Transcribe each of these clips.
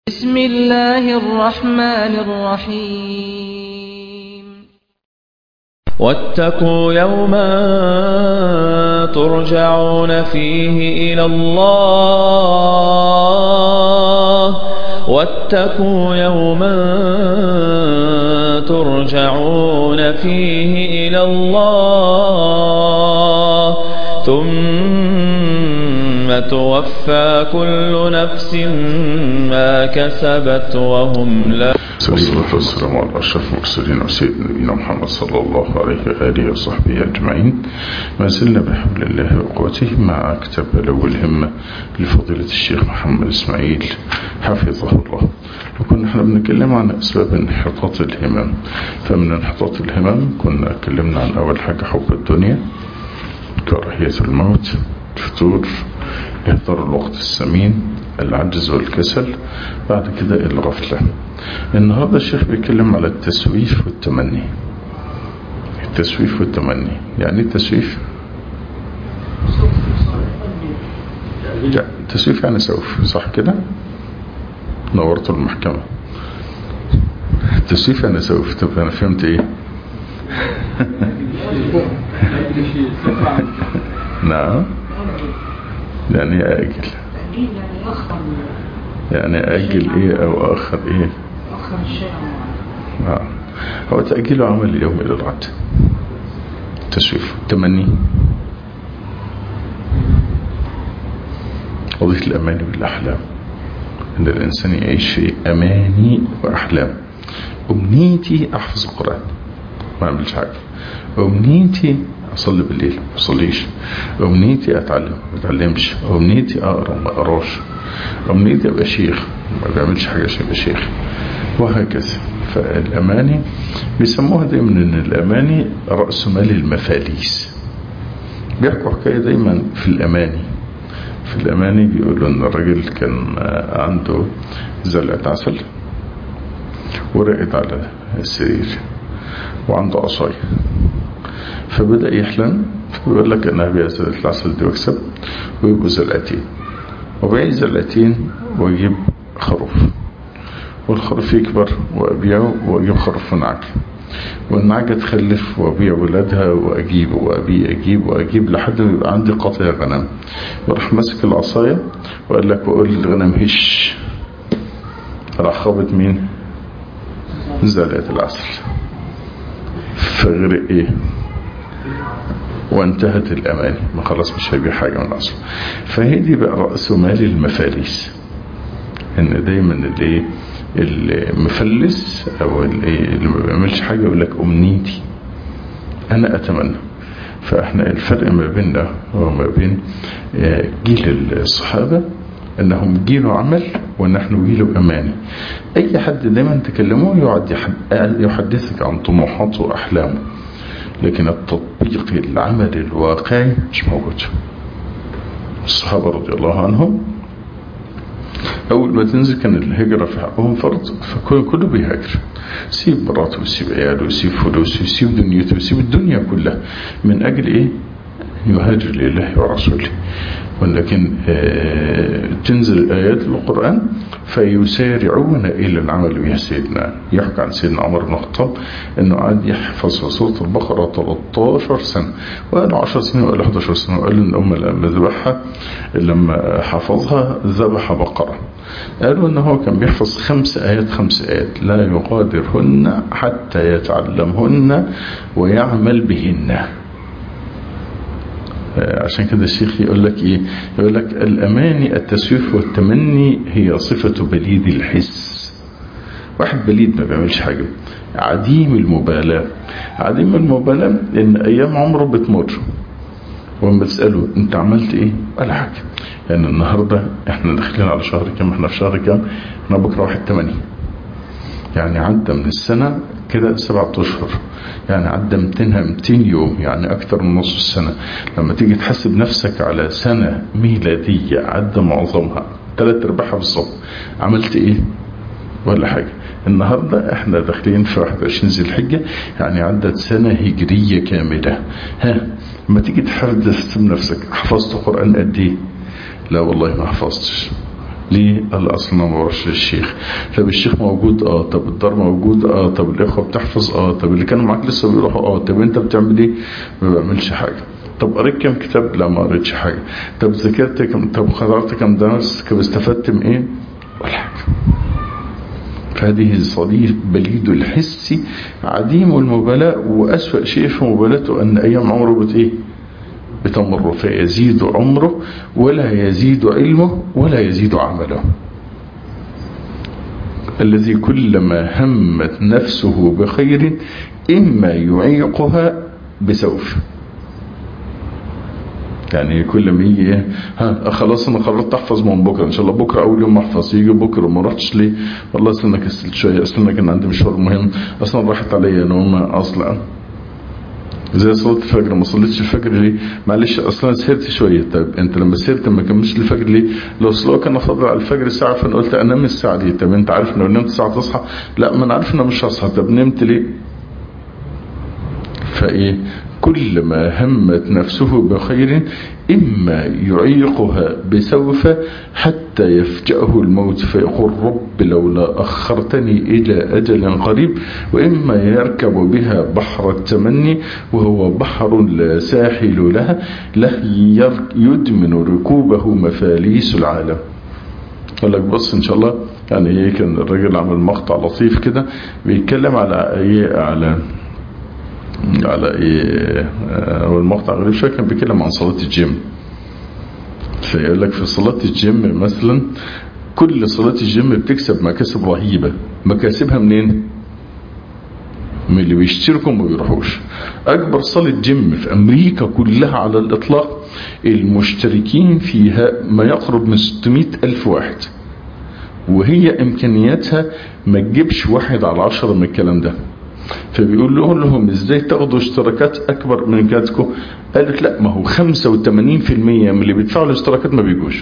بسم الله الرحمن الرحيم واتقوا يوما ترجعون فيه إلى الله واتقوا يوما ترجعون فيه إلى الله ثم توفى كل نفس ما كسبت وهم لا والصلاة والسلام على أشرف المرسلين وسيدنا نبينا محمد صلى الله عليه وآله وصحبه أجمعين ما زلنا بحول الله وقوته مع كتاب لو الهمة لفضيلة الشيخ محمد إسماعيل حفظه الله وكنا احنا بنتكلم عن أسباب انحطاط الهمم فمن انحطاط الهمم كنا اتكلمنا عن أول حاجة حب الدنيا كراهية الموت الفتور إهدار الوقت الثمين العجز والكسل بعد كده الغفلة النهاردة الشيخ بيتكلم على التسويف والتمني التسويف والتمني يعني التسويف لا التسويف يعني سوف صح كده نورت المحكمة التسويف يعني سوف طب انا فهمت ايه نعم يعني اجل يعني اجل ايه او اخر ايه أخر الشيء آه. هو تأجيل عمل اليوم إلى الغد تسويف تمني قضية الأماني والأحلام أن الإنسان يعيش في أماني وأحلام أمنيتي أحفظ القرآن ما أعملش حاجة أمنيتي أصلي بالليل ما أصليش أمنيتي أتعلم ما أتعلمش أمنيتي أقرأ ما أقراش أمنيتي أبقى شيخ ما بعملش حاجة عشان أبقى شيخ وهكذا فالأماني بيسموها دايما أن الأماني رأس مال المفاليس بيحكوا حكاية دايما في الأماني في الأماني بيقولوا أن الراجل كان عنده زلعة عسل ورقد على السرير وعنده عصاية فبدأ يحلم فبيقول لك أنا هبيع زلعة العسل دي واكسب ويبقوا زلعتين وبيع زلعتين ويجيب خروف والخروف يكبر وأبيعه وأجيب خروف ونعجة والنعجة تخلف وأبيع ولادها وأجيب وأبيع أجيب وأجيب لحد ما يبقى عندي قطيع غنم وراح ماسك العصاية وقال لك وأقول للغنم هش راح خابط مين زلعة العسل فغرق ايه وانتهت الأماني ما خلاص مش هيبيع حاجة من العسل فهي دي بقى رأس مال المفاليس ان دايما الايه المفلس او اللي ما بيعملش حاجة يقول لك امنيتي انا اتمنى فاحنا الفرق ما بيننا وما بين جيل الصحابة انهم جيل عمل ونحن جيل اماني اي حد دايما تكلمه يقعد يحدثك عن طموحاته واحلامه لكن التطبيق العمل الواقعي مش موجود الصحابة رضي الله عنهم أول ما تنزل كان الهجرة في حقهم فرض فكل كله بيهاجر سيب مراته ويسيب عياله ويسيب فلوسه ويسيب دنيته ويسيب الدنيا كلها من أجل إيه يهاجر لله ورسوله ولكن تنزل آيات القرآن فيسارعون إلى العمل بها سيدنا يحكى عن سيدنا عمر بن الخطاب أنه قعد يحفظ سورة البقرة 13 سنة وقال 10 سنين وقال 11 سنة وقال إن أم لما ذبحها لما حفظها ذبح بقرة قالوا أنه هو كان بيحفظ خمس آيات خمس آيات لا يغادرهن حتى يتعلمهن ويعمل بهن عشان كده الشيخ يقول لك ايه يقول لك الاماني التسويف والتمني هي صفة بليد الحس واحد بليد ما بيعملش حاجة عديم المبالاة عديم المبالاة ان ايام عمره بتمر وما بتسأله انت عملت ايه ولا حاجة لان يعني النهاردة احنا داخلين على شهر كام احنا في شهر كام احنا بكرة واحد تمانية يعني عدى من السنة كده سبعة أشهر يعني عدى 200 200 يوم يعني أكتر من نص السنة لما تيجي تحسب نفسك على سنة ميلادية عدى معظمها ثلاث أرباعها بالظبط عملت إيه ولا حاجة النهاردة احنا داخلين في 21 ذي الحجة يعني عدت سنة هجرية كاملة ها لما تيجي تحدث نفسك حفظت قرآن قد ايه لا والله ما حفظتش ليه قال اصلا ما بروحش للشيخ طب الشيخ موجود اه طب الدار موجود اه طب الاخوه بتحفظ اه طب اللي كانوا معاك لسه بيروحوا اه طب انت بتعمل ايه ما بعملش حاجه طب قريت كام كتاب لا ما قريتش حاجه طب ذاكرت كم طب حضرت كام درس طب استفدت من ايه ولا حاجه فهذه صديق بليد الحس عديم المبالاة وأسوأ شيء في مبالاته أن أيام عمره بت إيه بتمر فيزيد عمره ولا يزيد علمه ولا يزيد عمله الذي كلما همت نفسه بخير إما يعيقها بسوف يعني كل ما يجي ايه ها خلاص انا قررت احفظ من بكره ان شاء الله بكره اول يوم احفظ يجي بكره ما رحتش ليه والله اصل انا كسلت شويه اصل انا كان عندي مشوار مهم اصلا راحت عليا نومه اصلا زي صلاة الفجر ما صليتش الفجر ليه معلش اصلا سهرت شوية طيب انت لما سهرت ما كملش الفجر ليه لو صلاة كان فاضل على الفجر ساعة فانا قلت انام الساعة دي طب انت عارف لو نمت ساعة تصحى لا ما انا عارف ان انا مش هصحى طب نمت ليه فايه كل ما همت نفسه بخير إما يعيقها بسوف حتى يفجأه الموت فيقول رب لولا أخرتني إلى أجل قريب وإما يركب بها بحر التمني وهو بحر لا ساحل لها له يدمن ركوبه مفاليس العالم قال لك بص إن شاء الله يعني ايه كان الراجل عمل مقطع لطيف كده بيتكلم على ايه على على ايه هو المقطع غريب شويه كان بيتكلم عن صلاه الجيم فيقول لك في صلاه الجيم مثلا كل صلاه الجيم بتكسب مكاسب رهيبه مكاسبها منين من اللي بيشتركوا ما بيروحوش اكبر صاله جيم في امريكا كلها على الاطلاق المشتركين فيها ما يقرب من 600 الف واحد وهي امكانياتها ما تجيبش واحد على عشرة من الكلام ده فبيقول لهم لهم ازاي تاخدوا اشتراكات اكبر من امكانياتكم قالت لا ما هو 85% من اللي بيدفعوا الاشتراكات ما بيجوش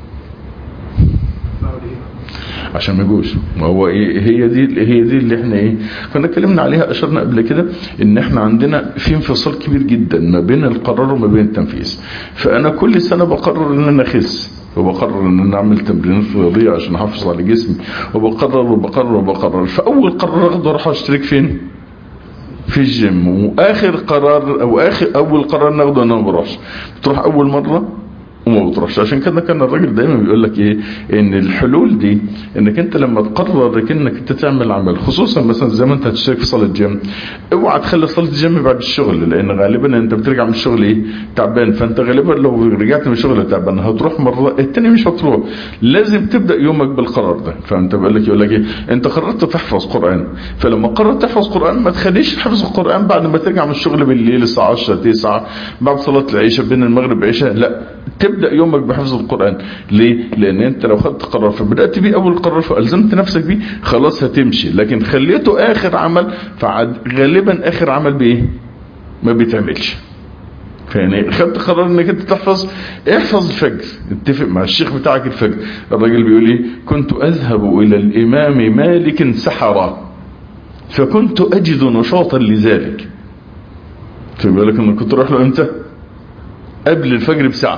عشان ما يجوش ما هو ايه هي دي هي دي اللي احنا ايه كنا اتكلمنا عليها اشرنا قبل كده ان احنا عندنا في انفصال كبير جدا ما بين القرار وما بين التنفيذ فانا كل سنه بقرر ان انا اخس وبقرر ان انا اعمل تمرينات رياضيه عشان احافظ على جسمي وبقرر وبقرر وبقرر فاول قرار اخده اروح اشترك فين في الجيم واخر قرار او اخر اول قرار ناخده ان انا ما بروحش بتروح اول مره وما بتروحش عشان كده كان الراجل دايما بيقول لك ايه ان الحلول دي انك انت لما تقرر انك انت تعمل عمل خصوصا مثلا زي ما انت هتشترك في صاله جيم اوعى تخلي صاله الجيم بعد الشغل لان غالبا انت بترجع من الشغل ايه تعبان فانت غالبا لو رجعت من الشغل تعبان هتروح مره التاني مش هتروح لازم تبدا يومك بالقرار ده فانت بيقول لك يقول لك ايه انت قررت تحفظ قران فلما قررت تحفظ قران ما تخليش حفظ القران بعد ما ترجع من الشغل بالليل الساعه 10 9 بعد صلاه العشاء بين المغرب والعشاء لا تبدأ يومك بحفظ القرآن ليه؟ لأن أنت لو خدت قرار فبدأت بيه أول قرار فألزمت نفسك بيه خلاص هتمشي لكن خليته آخر عمل فعد غالبا آخر عمل بإيه؟ ما بيتعملش يعني خدت قرار انك انت تحفظ احفظ الفجر اتفق مع الشيخ بتاعك الفجر الراجل بيقول ايه كنت اذهب الى الامام مالك سحرا فكنت اجد نشاطا لذلك فبيقول لك انك كنت تروح له امتى قبل الفجر بساعه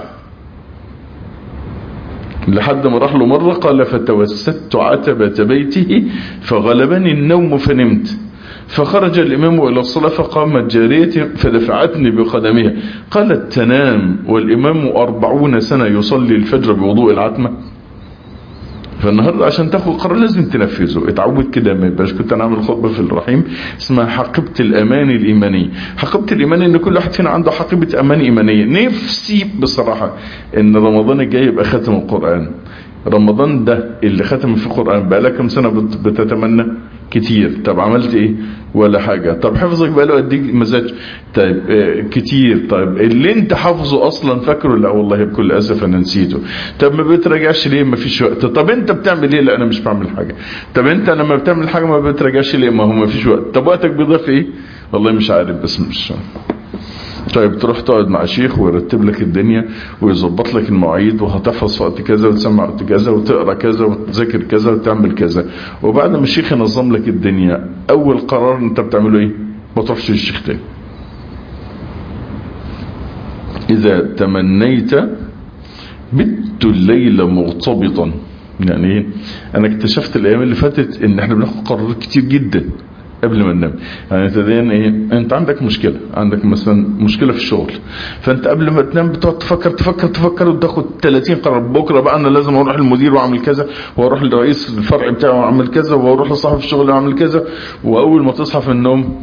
لحد ما راح له مرة قال فتوسدت عتبة بيته فغلبني النوم فنمت فخرج الإمام إلى الصلاة فقامت جارية فدفعتني بقدمها قالت تنام والإمام أربعون سنة يصلي الفجر بوضوء العتمة فالنهاردة عشان تاخد قرار لازم تنفذه اتعود كده ما يبقاش كنت انا عامل خطبة في الرحيم اسمها حقيبة الامان الايمانية حقيبة الايمان ان كل واحد فينا عنده حقيبة امان ايمانية نفسي بصراحة ان رمضان الجاي يبقى ختم القرآن رمضان ده اللي ختم في القرآن بقى لك كم سنة بتتمنى كتير طب عملت ايه ولا حاجة طب حفظك بقى له قد مزاج طيب اه كتير طيب اللي انت حافظه اصلا فاكره لا والله بكل اسف انا نسيته طب ما بتراجعش ليه ما فيش وقت طب انت بتعمل ايه لا انا مش بعمل حاجة طب انت لما بتعمل حاجة ما بتراجعش ليه ما هو ما فيش وقت طب وقتك بيضيف ايه والله مش عارف بس مش طيب تروح تقعد مع شيخ ويرتب لك الدنيا ويظبط لك المواعيد وهتحفظ في وقت كذا وتسمع وقت كذا وتقرا كذا وتذاكر كذا وتعمل كذا وبعد ما الشيخ ينظم لك الدنيا اول قرار انت بتعمله ايه ما تروحش للشيخ تاني اذا تمنيت بت الليل مغتبطا يعني ايه انا اكتشفت الايام اللي فاتت ان احنا بناخد قرارات كتير جدا قبل ما ننام يعني تدين ايه انت عندك مشكله عندك مثلا مشكله في الشغل فانت قبل ما تنام بتقعد تفكر تفكر تفكر وتاخد 30 قرار بكره بقى انا لازم اروح للمدير واعمل كذا واروح لرئيس الفرع بتاعه واعمل كذا واروح لصاحب الشغل واعمل كذا واول ما تصحى في النوم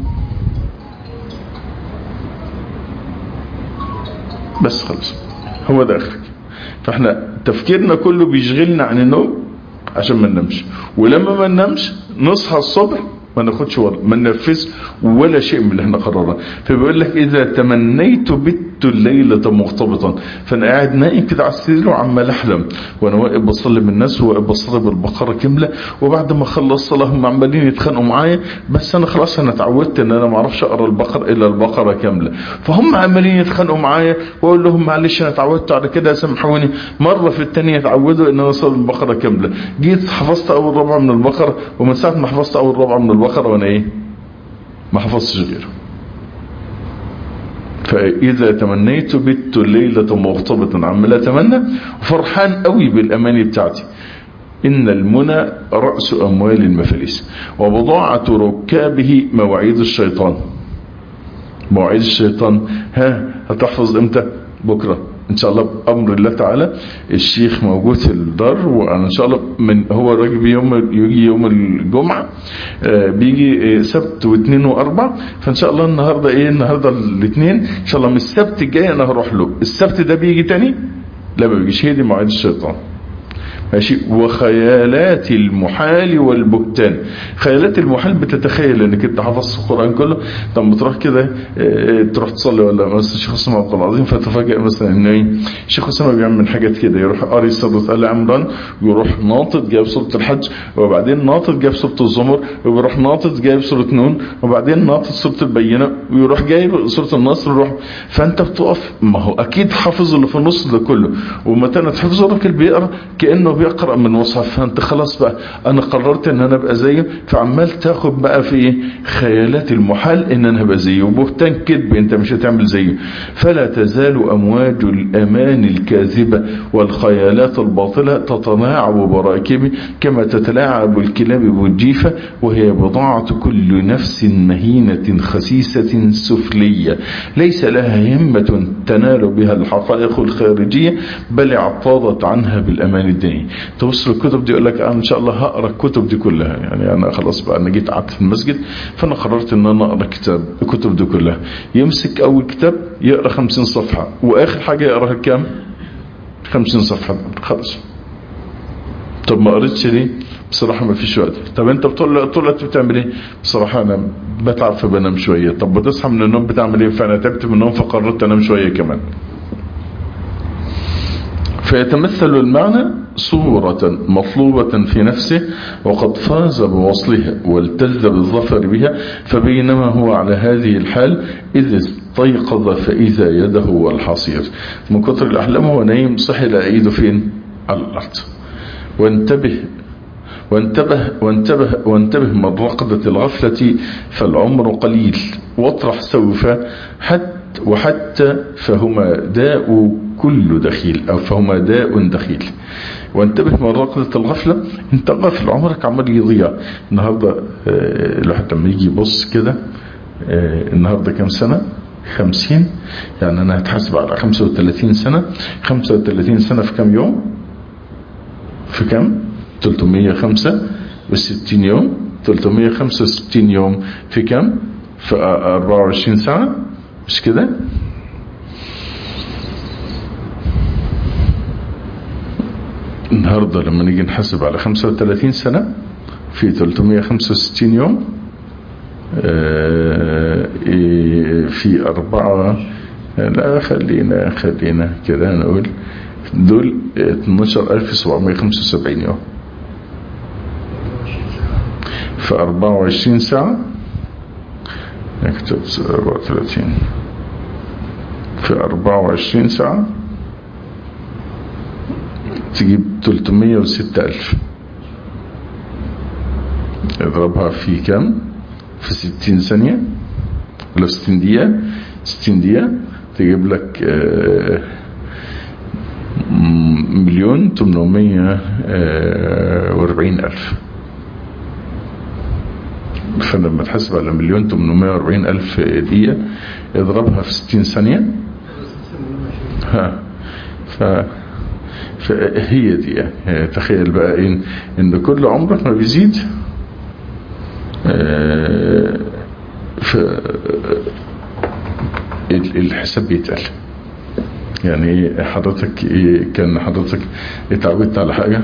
بس خلص هو ده اخرك فاحنا تفكيرنا كله بيشغلنا عن النوم عشان ما ننامش ولما ما ننامش نصحى الصبح ما ناخدش ولا ما ننفذ ولا شيء من اللي احنا قررناه فبيقول لك اذا تمنيت بت الليلة مغتبطا فانا قاعد نايم كده على السرير وعمال احلم وانا واقف بصلي بالناس وواقف بصلي بالبقرة كاملة وبعد ما اخلص صلاة هم عمالين يتخانقوا معايا بس انا خلاص انا اتعودت ان انا ما اعرفش اقرا البقرة الا البقرة كاملة فهم عمالين يتخانقوا معايا واقول لهم معلش انا اتعودت على كده سامحوني مرة في الثانية اتعودوا ان انا اصلي البقرة كاملة جيت حفظت اول ربع من البقرة ومن ساعة ما حفظت اول ربع من البقرة وانا ايه ما حفظتش غيره فإذا تمنيت بت الليلة مرتبطا عمال أتمنى وفرحان قوي بالأماني بتاعتي إن المنى رأس أموال المفاليس وبضاعة ركابه مواعيد الشيطان مواعيد الشيطان ها هتحفظ امتى بكرة ان شاء الله بامر الله تعالى الشيخ موجود في الدار وانا ان شاء الله من هو الراجل يوم يجي يوم الجمعه آه بيجي آه سبت واثنين واربع فان شاء الله النهارده ايه النهارده الاثنين ان شاء الله من السبت الجاي انا هروح له السبت ده بيجي تاني لا ما بيجيش هي دي مواعيد الشيطان ماشي وخيالات المحال والبهتان خيالات المحال بتتخيل انك انت حفظت القران كله طب بتروح كده تروح تصلي ولا مثلا الشيخ اسامه عبد العظيم فتفاجئ مثلا ان ايه الشيخ اسامه بيعمل حاجات كده يروح قاري سوره ال عمران ويروح ناطط جايب سوره الحج وبعدين ناطط جايب سوره الزمر ويروح ناطط جايب سوره نون وبعدين ناطط سوره البينه ويروح جايب سوره النصر ويروح فانت بتقف ما هو اكيد حافظ اللي في النص ده كله ومتى تحفظ الراجل بيقرا كانه بيقرأ من مصحف فانت خلاص بقى انا قررت ان انا ابقى زيه فعمال تاخد بقى في ايه خيالات المحال ان انا ابقى زيه وبهتان كذب انت مش هتعمل زيه فلا تزال امواج الامان الكاذبة والخيالات الباطلة تتلاعب براكبه كما تتلاعب الكلاب بالجيفة وهي بضاعة كل نفس مهينة خسيسة سفلية ليس لها همة تنال بها الحقائق الخارجية بل اعتاضت عنها بالامان الديني تبص الكتب دي يقول لك انا ان شاء الله هقرا الكتب دي كلها يعني انا خلاص بقى انا جيت قعدت في المسجد فانا قررت ان انا اقرا كتاب الكتب دي كلها يمسك اول كتاب يقرا 50 صفحه واخر حاجه يقراها كام 50 صفحه خلاص طب ما قريتش ليه بصراحة ما فيش وقت طب انت بطول طول الوقت بتعمل ايه بصراحة انا بتعب فبنام شوية طب بتصحى من النوم بتعمل ايه فانا تعبت من النوم فقررت انام شوية كمان فيتمثل المعنى صورة مطلوبة في نفسه وقد فاز بوصلها والتز بالظفر بها فبينما هو على هذه الحال إذ استيقظ فإذا يده والحصير من كتر الأحلام هو نايم صحي لقى ايده فين على الأرض وانتبه وانتبه وانتبه وانتبه من رقدة الغفلة فالعمر قليل واطرح سوف حتى وحتى فهما داء كل دخيل او فهما داء دخيل وانتبه من رقدة الغفلة انت غافل عمرك عمال يضيع النهاردة الواحد لما يجي يبص كده النهاردة كم سنة خمسين يعني انا هتحاسب على خمسة وثلاثين سنة خمسة وثلاثين سنة في كم يوم في كم 365 يوم 365 يوم في كم في 24 ساعة مش كده النهاردة لما نيجي نحسب على 35 سنة في 365 يوم في أربعة لا خلينا خلينا كده نقول دول 12775 يوم في 24 ساعة نكتب 34 في 24 ساعة تجيب 306 ألف اضربها في كم في 60 ثانية ولا في 60 دقيقة 60 دقيقة تجيب لك مليون تمنمية واربعين ألف فلما تحسب على مليون تمنمية واربعين ألف دقيقة اضربها في ستين ثانية ها ف فهي دي يعني تخيل بقى إن, إن كل عمرك ما بيزيد ف الحساب بيتقل يعني حضرتك كان حضرتك اتعودت على حاجة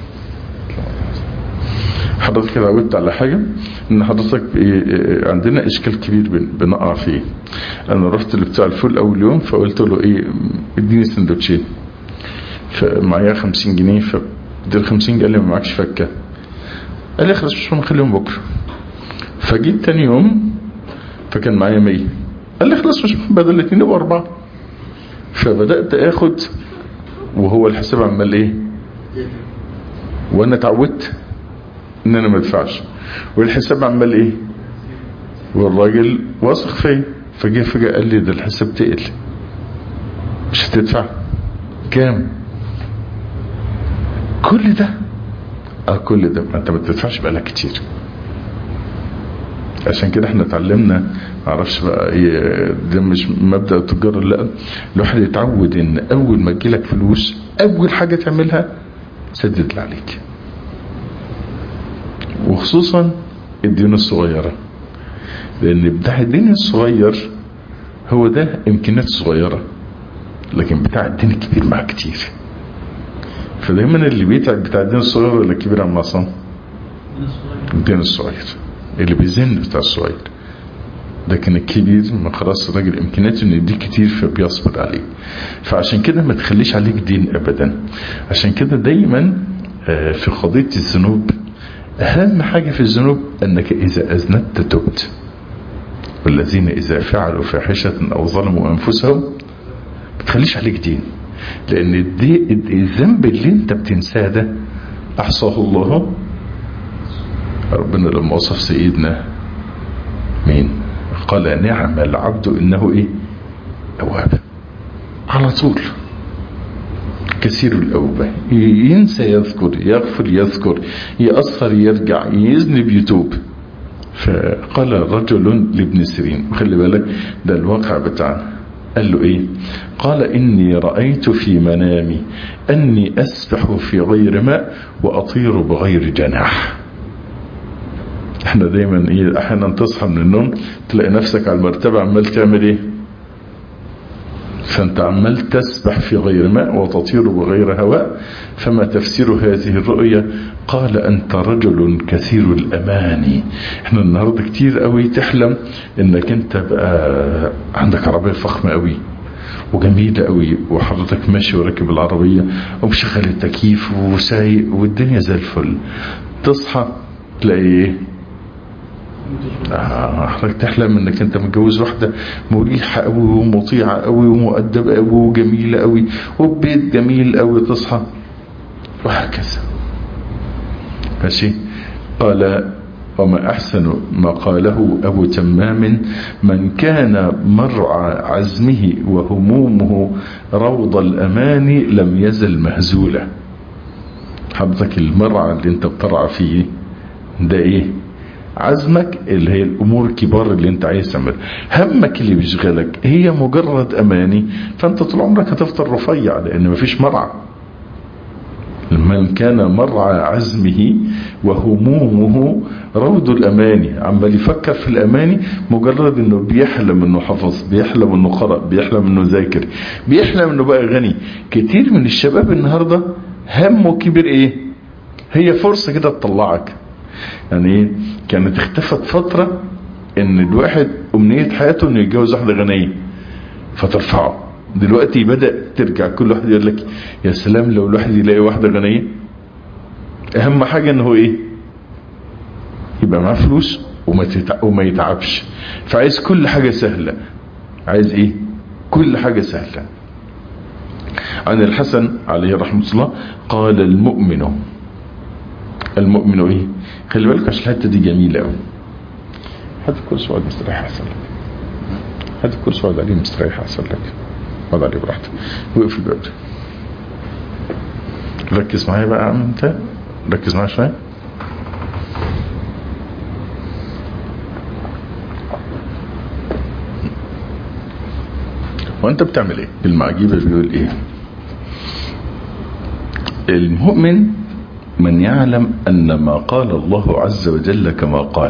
حضرتك اتعودت على حاجة ان حضرتك عندنا اشكال كبير بنقع فيه انا رحت لبتاع الفول اول يوم فقلت له ايه اديني سندوتشين فمعايا 50 جنيه فدي 50 قال لي ما معكش فكه قال لي خلاص مش هنخليهم بكره فجيت تاني يوم فكان معايا 100 قال لي خلاص مش بدل الاثنين يبقوا اربعه فبدات اخد وهو الحساب عمال ايه وانا اتعودت ان انا ما ادفعش والحساب عمال ايه والراجل واثق فيا فجه فجاه قال لي ده الحساب تقل مش هتدفع كام كل ده اه كل ده ما انت ما بتدفعش بقالك كتير عشان كده احنا اتعلمنا معرفش بقى ايه ده مش مبدا التجاره لا الواحد يتعود ان اول ما تجيلك فلوس اول حاجه تعملها سدد اللي عليك وخصوصا الدين الصغيره لان بتاع الدين الصغير هو ده امكانيات صغيره لكن بتاع الدين الكبير معاه كتير فدايما اللي بيتعب بتاع الدين الصغير ولا الكبير عم عصام الدين الصغير اللي بيزن بتاع الصغير لكن الكبير ما خلاص الراجل امكانياته انه يديك كتير فبيصبر عليه فعشان كده ما تخليش عليك دين ابدا عشان كده دايما في قضيه الذنوب اهم حاجه في الذنوب انك اذا اذنبت تبت والذين اذا فعلوا فاحشه او ظلموا انفسهم ما تخليش عليك دين لان دي الذنب اللي انت بتنساه ده احصاه الله ربنا لما وصف سيدنا مين قال نعم العبد انه ايه اواب على طول كثير الأوبة ينسى يذكر يغفر يذكر يأثر يرجع يذنب يتوب فقال رجل لابن سيرين خلي بالك ده الواقع بتاعنا قال له ايه قال اني رأيت في منامي اني اسبح في غير ماء واطير بغير جناح احنا دايما ايه احيانا تصحى من النوم تلاقي نفسك على المرتبة عمال تعمل ايه فانت عمال تسبح في غير ماء وتطير بغير هواء فما تفسير هذه الرؤية قال انت رجل كثير الاماني احنا النهاردة كتير قوي تحلم انك انت بقى عندك عربية فخمة قوي وجميلة قوي وحضرتك ماشي وراكب العربية ومشغل التكييف وسايق والدنيا زي الفل تصحى تلاقي ايه حضرتك تحلم انك انت متجوز واحدة مريحة قوي ومطيعة قوي ومؤدبة قوي وجميلة قوي وبيت جميل قوي تصحى وهكذا ماشي قال وما أحسن ما قاله أبو تمام من كان مرعى عزمه وهمومه روض الأمان لم يزل مهزولا حضرتك المرعى اللي انت بترعى فيه ده ايه عزمك اللي هي الامور الكبار اللي انت عايز تعملها همك اللي بيشغلك هي مجرد اماني فانت طول عمرك هتفضل رفيع لان مفيش مرعى من كان مرعى عزمه وهمومه روض الاماني عمال يفكر في الاماني مجرد انه بيحلم انه حفظ بيحلم انه قرأ بيحلم انه ذاكر بيحلم انه بقى غني كتير من الشباب النهاردة همه كبير ايه هي فرصة كده تطلعك يعني ايه كانت اختفت فترة ان الواحد امنية حياته انه يتجوز واحدة غنية فترفعه دلوقتي بدأ ترجع كل واحد يقول لك يا سلام لو الواحد يلاقي واحدة غنية اهم حاجة انه ايه يبقى معاه فلوس وما, تتع... وما يتعبش فعايز كل حاجة سهلة عايز ايه كل حاجة سهلة عن الحسن عليه رحمة الله قال المؤمن المؤمن ايه خلي بالك عشان الحته دي جميله قوي هات الكرسي واقعد مستريح احسن لك هات الكرسي واقعد عليه مستريح احسن لك اقعد عليه براحتك وقف الباب ركز معايا بقى يا عم انت ركز معايا شويه وانت بتعمل ايه المعجيبة بيقول ايه المؤمن من يعلم ان ما قال الله عز وجل كما قال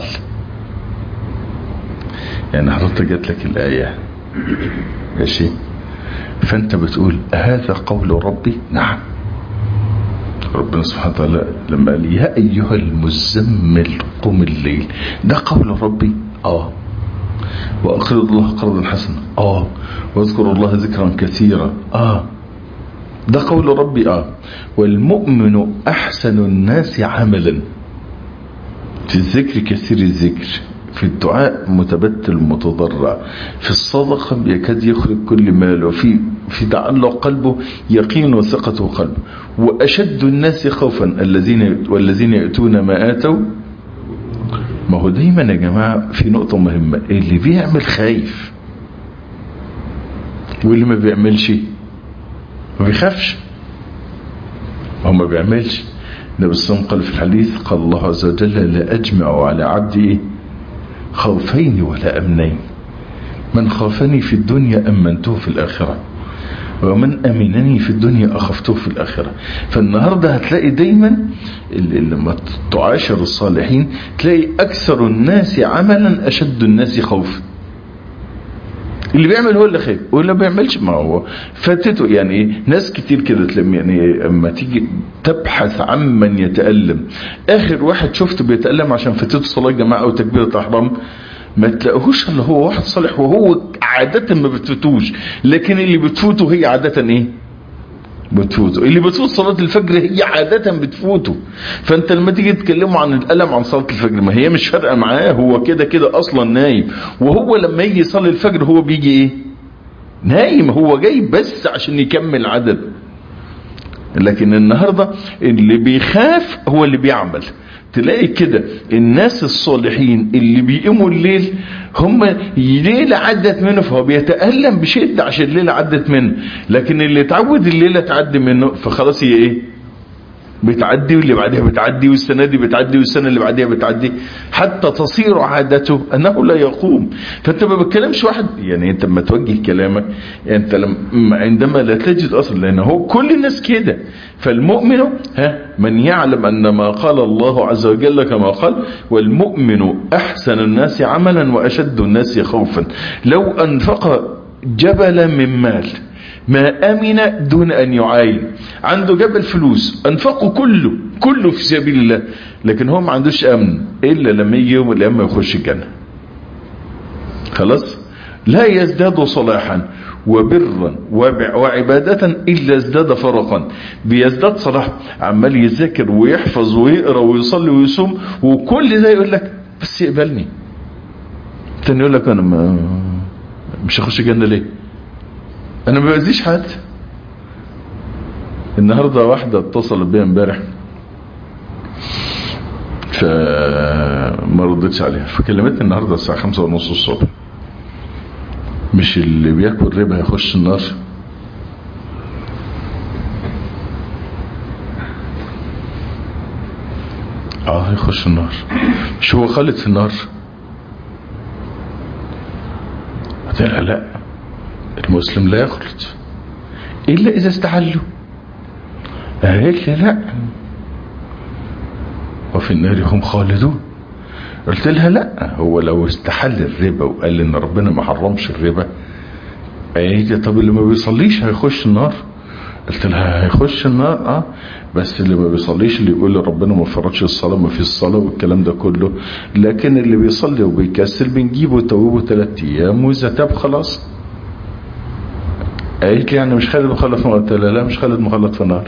يعني حضرتك جات لك الآية ماشي فانت بتقول هذا قول ربي نعم ربنا سبحانه وتعالى لما قال يا ايها المزمل قم الليل ده قول ربي اه واقرض الله قرضا حسنا اه واذكر الله ذكرا كثيرا اه ده قول ربي اه والمؤمن احسن الناس عملا في الذكر كثير الذكر في الدعاء متبتل متضرع في الصدقة يكاد يخرج كل مال وفي في تعلق قلبه يقين وثقة قلبه وأشد الناس خوفا الذين والذين يأتون ما آتوا ما هو دايما يا جماعة في نقطة مهمة اللي بيعمل خايف واللي ما بيعملش ما بيخافش هو ما بيعملش النبي صلى الله عليه وسلم قال في الحديث قال الله عز وجل لا أجمع على عبدي خوفين ولا أمنين من خافني في الدنيا أمنته في الآخرة ومن أمنني في الدنيا أخفته في الآخرة فالنهاردة هتلاقي دايما لما تعاشر الصالحين تلاقي أكثر الناس عملا أشد الناس خوفا اللي بيعمل هو اللي خايف واللي ما بيعملش ما هو فاتته يعني ايه ناس كتير كده تلم يعني اما تيجي تبحث عن من يتألم اخر واحد شفته بيتألم عشان فاتته صلاة جماعة او تكبيرة احرام ما تلاقوهوش اللي هو واحد صالح وهو عادة ما بتفوتوش لكن اللي بتفوته هي عادة ايه بتفوته اللي بتفوت صلاة الفجر هي عادة بتفوته فانت لما تيجي تكلمه عن الألم عن صلاة الفجر ما هي مش فارقة معاه هو كده كده اصلا نايم وهو لما يجي يصلي الفجر هو بيجي ايه نايم هو جاي بس عشان يكمل عدد لكن النهاردة اللي بيخاف هو اللي بيعمل تلاقي كده الناس الصالحين اللي بيقوموا الليل هم ليلة عدت منه فهو بيتألم بشدة عشان الليلة عدت منه لكن اللي اتعود الليلة تعدي منه فخلاص هي ايه بتعدي واللي بعدها بتعدي والسنة دي بتعدي والسنة اللي بعدها بتعدي حتى تصير عادته أنه لا يقوم فأنت ما بتكلمش واحد يعني أنت لما توجه كلامك أنت لما عندما لا تجد أصلا لأن هو كل الناس كده فالمؤمن ها من يعلم أن ما قال الله عز وجل كما قال والمؤمن أحسن الناس عملا وأشد الناس خوفا لو أنفق جبلا من مال ما أمن دون أن يعاين عنده جبل فلوس أنفقه كله كله في سبيل الله لكن هو ما عندوش أمن إلا لما يجي يوم القيامة يخش الجنة خلاص لا يزداد صلاحا وبرا وعبادة إلا ازداد فرقا بيزداد صلاح عمال يذاكر ويحفظ ويقرأ ويصلي ويصوم وكل ده يقول لك بس يقبلني تاني يقول لك أنا ما مش هخش الجنة ليه انا ما باذيش حد النهارده واحده اتصلت بيا امبارح فما ردتش عليها فكلمتني النهارده الساعه خمسة ونص الصبح مش اللي بياكل ربا هيخش النار اه هيخش النار مش هو خالد في النار قلت لها لا المسلم لا يخلط إلا إذا استحلوا قالت لي لا وفي النار هم خالدون قلت لها لا هو لو استحل الربا وقال ان ربنا ما حرمش الربا قالت لي طب اللي ما بيصليش هيخش النار قلت لها هيخش النار اه بس اللي ما بيصليش اللي يقول ربنا ما فرضش الصلاه ما فيش الصلاه والكلام ده كله لكن اللي بيصلي وبيكسل بنجيبه توبه ثلاث ايام واذا تاب خلاص قالت لي يعني مش خالد مخلط في النار قلت لها لا مش خالد مخلط في النار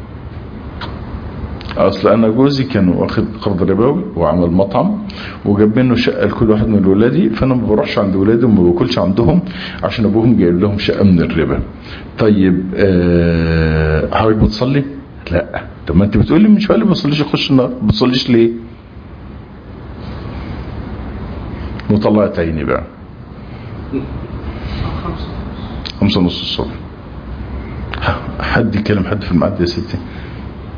اصل انا جوزي كان واخد قرض ربوي وعمل مطعم وجاب منه شقه لكل واحد من ولادي فانا ما بروحش عند ولادي وما باكلش عندهم عشان ابوهم جايب لهم شقه من الربا طيب أه حضرتك بتصلي لا طب ما انت بتقولي من شويه ما بتصليش يخش النار ما بتصليش ليه وطلعت عيني بقى خمسة ونص الصبح حد يكلم حد في المعد يا ستي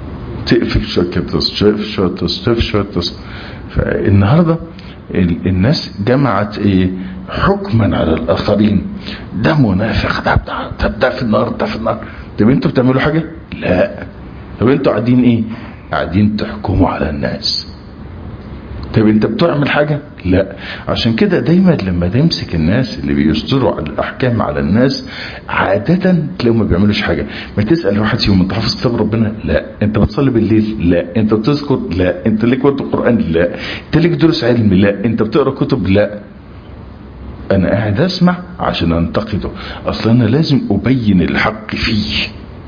تقفل شويه كده تصل تقفل شويه تصل تقفل شويه تصل فالنهارده ال- الناس جمعت ايه حكما على الاخرين ده منافق ده بتاع ده, ده في النار ده في النار طب انتوا بتعملوا حاجه لا طب انتوا قاعدين ايه قاعدين تحكموا على الناس طب انت بتعمل حاجة لا عشان كده دايما لما تمسك الناس اللي بيصدروا على الاحكام على الناس عادة تلاقيهم ما بيعملوش حاجة ما تسأل واحد فيهم انت حافظ كتاب ربنا لا انت بتصلي بالليل لا انت بتذكر لا انت ليك وقت القرآن لا انت ليك دروس علم لا انت بتقرا كتب لا انا قاعد اسمع عشان انتقده اصلا انا لازم ابين الحق فيه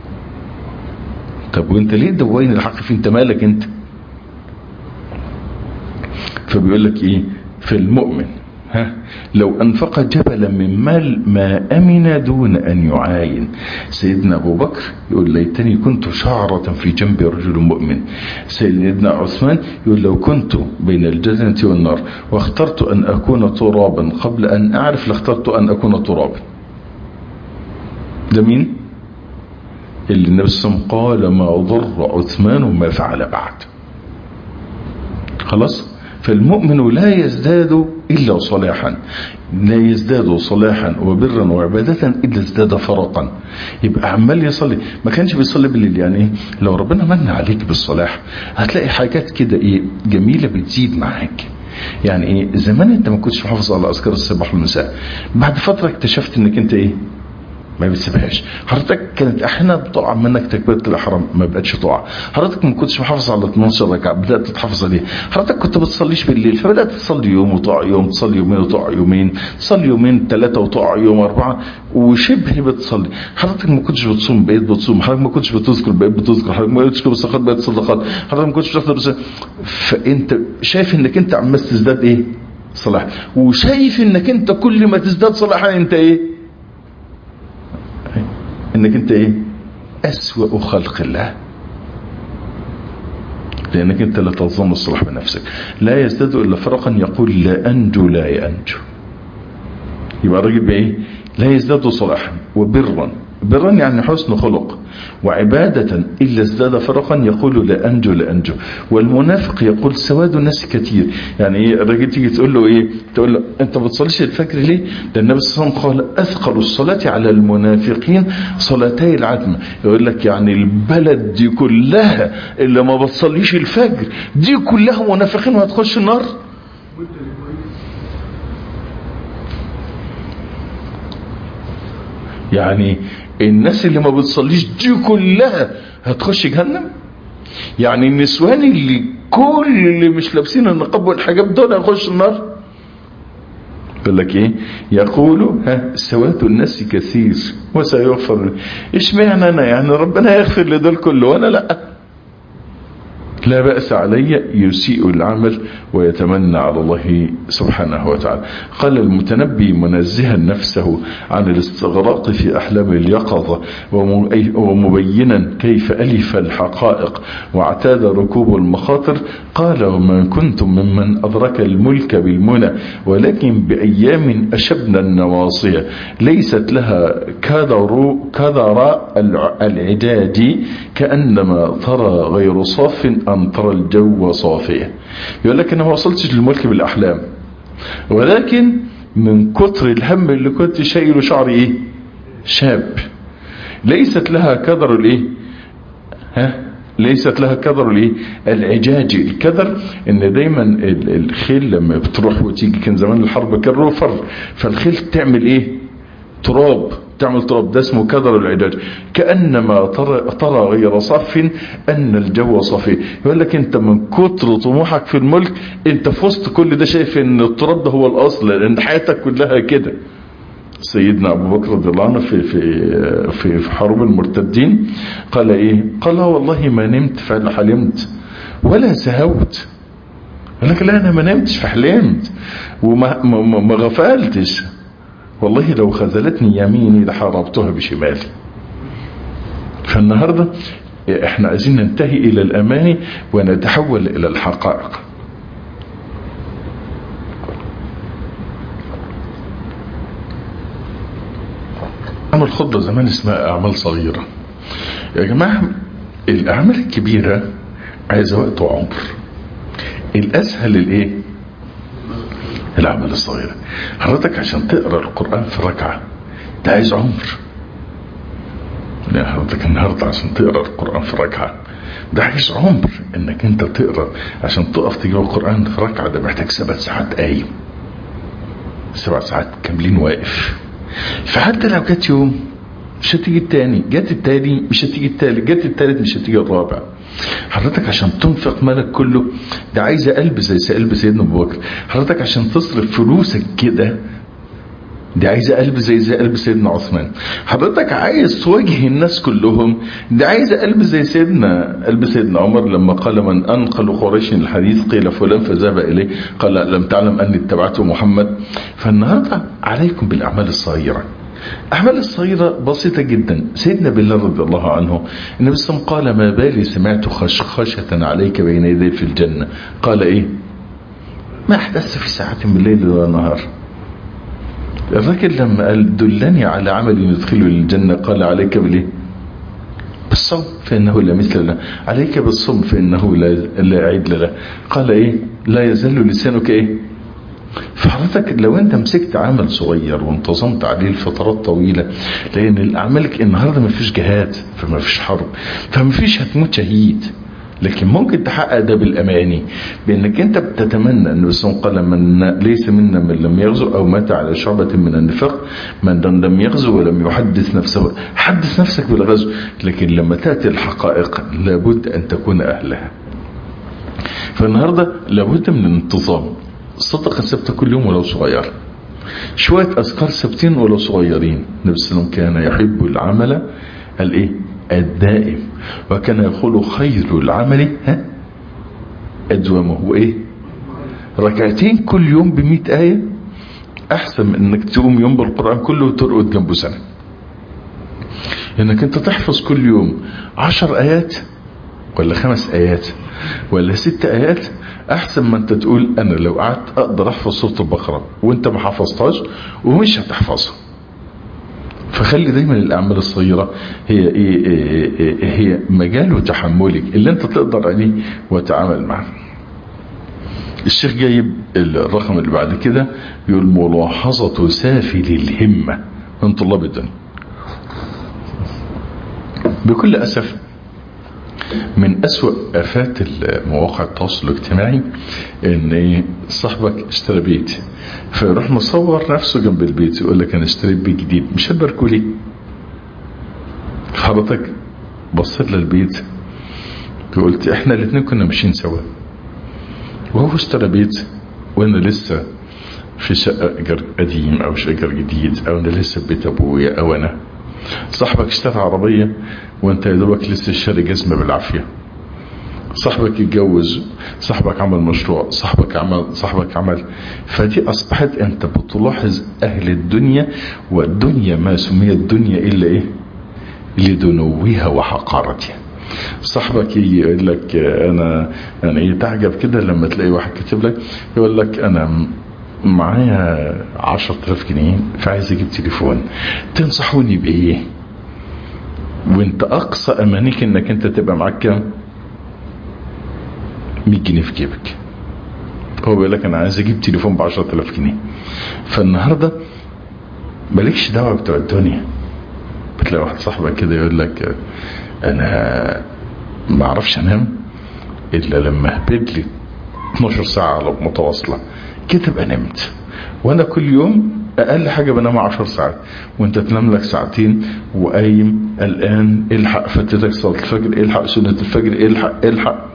طب وانت ليه تبين الحق فيه انت مالك انت فبيقول لك ايه في المؤمن ها لو انفق جبلا من مال ما امن دون ان يعاين سيدنا ابو بكر يقول ليتني كنت شعرة في جنب رجل مؤمن سيدنا عثمان يقول لو كنت بين الجنة والنار واخترت ان اكون ترابا قبل ان اعرف لاخترت ان اكون ترابا ده مين اللي النبي صلى الله عليه وسلم قال ما ضر عثمان ما فعل بعد خلاص فالمؤمن لا يزداد إلا صلاحا لا يزداد صلاحا وبرا وعبادة إلا ازداد فرطا يبقى عمال يصلي ما كانش بيصلي بالليل يعني إيه؟ لو ربنا من عليك بالصلاح هتلاقي حاجات كده إيه جميلة بتزيد معاك يعني إيه زمان أنت ما كنتش محافظ على أذكار الصباح والمساء بعد فترة اكتشفت إنك أنت إيه ما بتسيبهاش حضرتك كانت احيانا بتقع منك تكبيره الاحرام ما بقتش تقع حضرتك ما كنتش محافظ على 12 ركعه بدات تتحافظ عليها حضرتك كنت بتصليش بالليل فبدات تصلي يوم وتقع يوم تصلي يومين وتقع يومين تصلي يومين ثلاثه وتقع يوم اربعه وشبه بتصلي حضرتك ما كنتش بتصوم بقيت بتصوم حضرتك ما كنتش بتذكر بقيت بتذكر حضرتك ما كنتش بصدقات بقيت صدقات حضرتك ما كنتش بتاخد بس فانت شايف انك انت عمال تزداد ايه صلاح وشايف انك انت كل ما تزداد صلاحا انت ايه انك انت ايه اسوأ خلق الله لانك انت لا تظن الصلاح بنفسك لا يزداد الا فرقا يقول لا انجو لا ينجو يبقى الراجل بايه لا يزداد صلاحا وبرا برا يعني حسن خلق وعبادة إلا ازداد فرقا يقول لا أنجو لا أنجو والمنافق يقول سواد الناس كثير يعني إيه الراجل تيجي تقول له إيه تقول له أنت ما بتصليش الفجر ليه ده النبي صلى الله عليه وسلم قال أثقل الصلاة على المنافقين صلاتي العتمة يقول لك يعني البلد دي كلها اللي ما بتصليش الفجر دي كلها منافقين وهتخش النار يعني الناس اللي ما بتصليش دي كلها هتخش جهنم يعني النسوان اللي كل اللي مش لابسين النقاب والحجاب دول هيخشوا النار يقول لك ايه يقول ها سواد الناس كثير وسيغفر ايش معنى انا يعني ربنا يغفر لدول كله وانا لا لا بأس علي يسيء العمل ويتمنى على الله سبحانه وتعالى قال المتنبي منزها نفسه عن الاستغراق في أحلام اليقظة ومبينا كيف ألف الحقائق واعتاد ركوب المخاطر قال وما كنتم ممن أدرك الملك بالمنى ولكن بأيام أشبنا النواصية ليست لها كدر كدر العداد كأنما ترى غير صاف أن ترى الجو صافية يقول لك أنا ما وصلتش للملك بالأحلام ولكن من كتر الهم اللي كنت شايله شعري إيه شاب ليست لها كدر الإيه ها ليست لها كدر الايه العجاج الكدر ان دايما الخيل لما بتروح وتيجي كان زمان الحرب كان فر فالخيل تعمل ايه تراب تعمل تراب ده اسمه كدر العجاج كأنما ترى, ترى غير صف أن الجو صفي يقول لك أنت من كتر طموحك في الملك أنت في وسط كل ده شايف أن التراب ده هو الأصل لأن حياتك كلها كده سيدنا أبو بكر رضي الله عنه في, في, في, في حروب المرتدين قال إيه قال والله ما نمت فحلمت ولا سهوت قال لك لا أنا ما نمتش فحلمت وما ما, ما غفلتش والله لو خذلتني يميني لحاربتها بشمالي فالنهاردة احنا عايزين ننتهي الى الاماني ونتحول الى الحقائق عمل خطبة زمان اسمها اعمال صغيرة يا جماعة الاعمال الكبيرة عايزة وقت وعمر الاسهل الايه العمل الصغير حضرتك عشان تقرا القران في ركعه ده عايز عمر لا حضرتك النهارده عشان تقرا القران في ركعه ده عايز عمر انك انت تقرا عشان تقف تجيب القران في ركعه ده محتاج سبع ساعات قايم سبع ساعات كاملين واقف فحتى لو جت يوم مش هتيجي التاني جت التاني مش هتيجي التالت جت التالت مش هتيجي الرابع حضرتك عشان تنفق مالك كله ده عايزه قلب زي قلب سيدنا ابو بكر حضرتك عشان تصرف فلوسك كده دي عايزه قلب زي زي قلب سيدنا عثمان حضرتك عايز تواجه الناس كلهم دي عايزه قلب زي سيدنا قلب سيدنا عمر لما قال من انقل قريش الحديث قيل فلان فذهب اليه قال لم تعلم اني اتبعت محمد فالنهارده عليكم بالاعمال الصغيره أعمال الصغيرة بسيطة جدا سيدنا بلال رضي الله عنه النبي صلى الله عليه وسلم قال ما بالي سمعت خشخشة عليك بين يدي في الجنة قال إيه ما أحدث في ساعة من الليل ولا نهار الرجل لما قال دلني على عمل يدخله للجنة قال عليك بالإيه بالصوم فإنه لا مثل له عليك بالصوم فإنه لا, لا عيد له قال إيه لا يزال لسانك إيه فحضرتك لو انت مسكت عمل صغير وانتظمت عليه لفترات طويله لان الاعمال النهارده ما فيش جهاد فما فيش حرب فما فيش هتموت شهيد لكن ممكن تحقق ده بالاماني بانك انت بتتمنى ان الرسول قال من ليس منا من لم يغزو او مات على شعبه من النفاق من لم يغزو ولم يحدث نفسه حدث نفسك بالغزو لكن لما تاتي الحقائق لابد ان تكون اهلها فالنهارده لابد من الانتظام الصدقه ثابته كل يوم ولو صغير شويه اذكار ثابتين ولو صغيرين النبي صلى الله عليه وسلم كان يحب العمل الايه الدائم وكان يقول خير العمل ها ادومه وايه ركعتين كل يوم بمئة آية أحسن من إنك تقوم يوم بالقرآن كله وترقد جنبه سنة إنك أنت تحفظ كل يوم عشر آيات ولا خمس آيات ولا ست آيات أحسن ما أنت تقول أنا لو قعدت أقدر أحفظ سورة البقرة وأنت ما حفظتهاش ومش هتحفظها فخلي دايما الاعمال الصغيره هي إيه إيه إيه هي مجال تحملك اللي انت تقدر عليه وتعامل معه الشيخ جايب الرقم اللي بعد كده يقول ملاحظة سافل الهمة من طلاب الدنيا بكل أسف من أسوأ آفات مواقع التواصل الاجتماعي ان صاحبك اشترى بيت فيروح مصور نفسه جنب البيت يقول لك انا اشتريت بيت جديد مش هتباركوا لي حضرتك بصيت للبيت وقلت احنا الاثنين كنا ماشيين سوا وهو اشترى بيت وانا لسه في شقة ايجار قديم او شقة جديد او انا لسه في بيت ابويا او انا صاحبك اشترى عربية وانت يا دوبك لسه شاري جزمة بالعافية صاحبك يتجوز صاحبك عمل مشروع صاحبك عمل صاحبك عمل فدي اصبحت انت بتلاحظ اهل الدنيا والدنيا ما سميت دنيا الا ايه لدنوها وحقارتها صاحبك يجي يقول لك انا انا ايه تعجب كده لما تلاقي واحد كاتب لك يقول لك انا معايا 10000 جنيه فعايز اجيب تليفون تنصحوني بايه وانت اقصى امانيك انك انت تبقى معاك كام 100 جنيه في جيبك هو بيقول لك انا عايز اجيب تليفون ب 10000 جنيه فالنهارده مالكش دعوه بتوع الدنيا بتلاقي واحد صاحبك كده يقول لك انا ما اعرفش انام الا لما اهبد لي 12 ساعه على متواصله كده تبقى نمت وانا كل يوم اقل حاجه بنام 10 ساعات وانت تنام لك ساعتين وقايم الان الحق فاتتك صلاه الفجر الحق سنه الفجر الحق الحق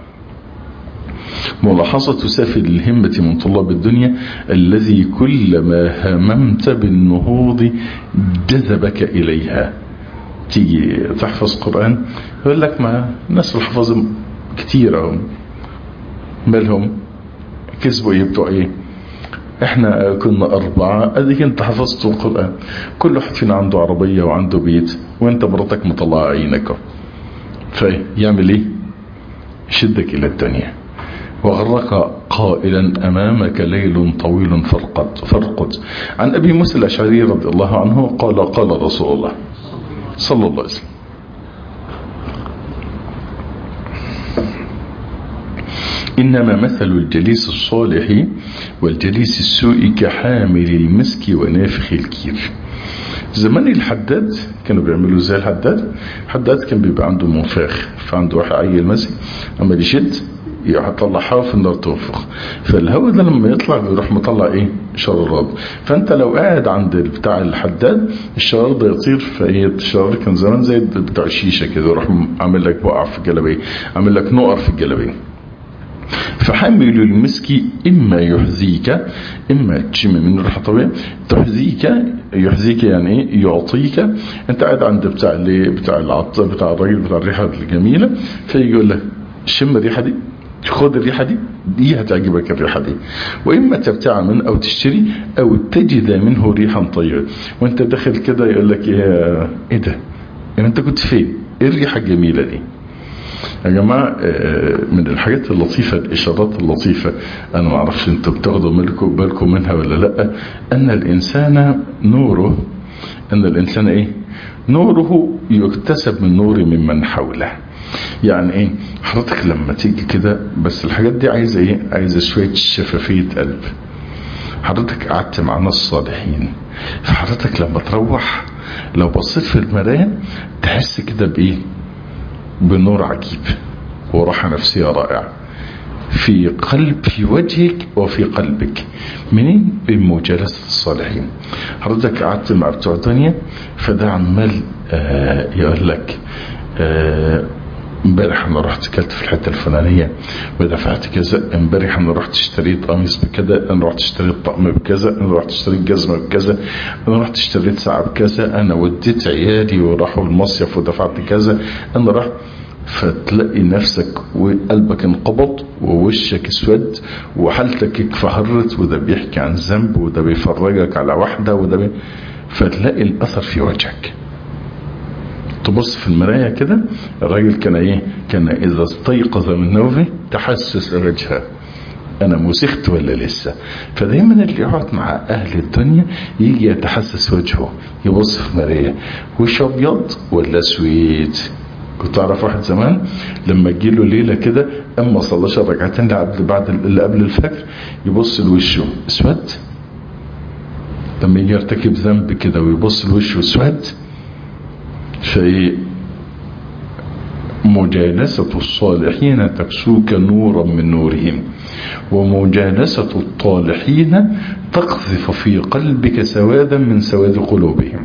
ملاحظة سافل الهمة من طلاب الدنيا الذي كلما هممت بالنهوض جذبك إليها تيجي تحفظ قرآن يقول لك ما الناس اللي حفظوا كتير اهو مالهم كسبوا ايه بتوع ايه احنا كنا اربعة اديك انت حفظت القرآن كل واحد فينا عنده عربية وعنده بيت وانت مراتك مطلعة عينك فيعمل ايه يشدك الى الدنيا وغرك قائلا أمامك ليل طويل فرقد, فرقد عن أبي موسى الأشعري رضي الله عنه قال قال رسول الله صلى الله عليه وسلم إنما مثل الجليس الصالح والجليس السوء كحامل المسك ونافخ الكير زمان الحداد كانوا بيعملوا زي الحداد الحداد كان بيبقى عنده منفاخ فعنده واحد عيل مسك اما يشد يطلع حاف في النار تنفخ فالهواء ده لما يطلع بيروح مطلع ايه شرارات فانت لو قاعد عند بتاع الحداد الشرار ده يطير فايه الشرار كان زمان زي بتاع الشيشه كده يروح عامل لك بقع في الجلابيه عامل لك نقر في الجلابيه فحامل المسك إما يحذيك إما تشم منه ريحة طبيعية تحذيك يحذيك يعني إيه يعطيك أنت قاعد عند بتاع اللي بتاع العط بتاع الراجل بتاع الريحة الجميلة فيجي يقول لك شم الريحة دي خد الريحة دي دي هتعجبك الريحة دي وإما تبتاع منه أو تشتري أو تجد منه ريحا طيبة وأنت داخل كده يقول لك إيه, إيه ده يعني أنت كنت فين إيه الريحة الجميلة دي يا جماعة من الحاجات اللطيفة الإشارات اللطيفة أنا ما أعرفش أنتوا بتاخدوا بالكم بالكم منها ولا لأ أن الإنسان نوره أن الإنسان إيه نوره يكتسب من نور ممن حوله يعني ايه حضرتك لما تيجي كده بس الحاجات دي عايزه ايه عايزه شويه شفافيه قلب حضرتك قعدت مع ناس صالحين فحضرتك لما تروح لو بصيت في المرايه تحس كده بايه بنور عجيب وراحة نفسية رائعة في قلب في وجهك وفي قلبك منين بمجالسة الصالحين حضرتك قعدت مع بتوع دنيا فده عمال آه يقول لك امبارح انا رحت كلت في الحته الفلانيه ودفعت كذا امبارح انا رحت اشتريت قميص بكذا انا رحت اشتريت طقم بكذا انا رحت اشتريت جزمه بكذا انا رحت اشتريت ساعه بكذا انا وديت عيالي وراحوا المصيف ودفعت كذا انا رحت فتلاقي نفسك وقلبك انقبض ووشك اسود وحالتك اتفهرت وده بيحكي عن ذنب وده بيفرجك على واحده وده بي... فتلاقي الاثر في وجهك تبص في المراية كده الراجل كان ايه كان اذا استيقظ من نومه تحسس وجهه انا مسخت ولا لسه فدايما اللي يقعد مع اهل الدنيا يجي يتحسس وجهه يبص في مراية وش ابيض ولا اسود كنت اعرف واحد زمان لما تجيله ليله كده اما صلاش الركعتين اللي قبل بعد اللي قبل الفجر يبص لوشه اسود لما يجي يرتكب ذنب كده ويبص لوشه اسود شيء مجالسة الصالحين تكسوك نورا من نورهم ومجالسة الطالحين تقذف في قلبك سوادا من سواد قلوبهم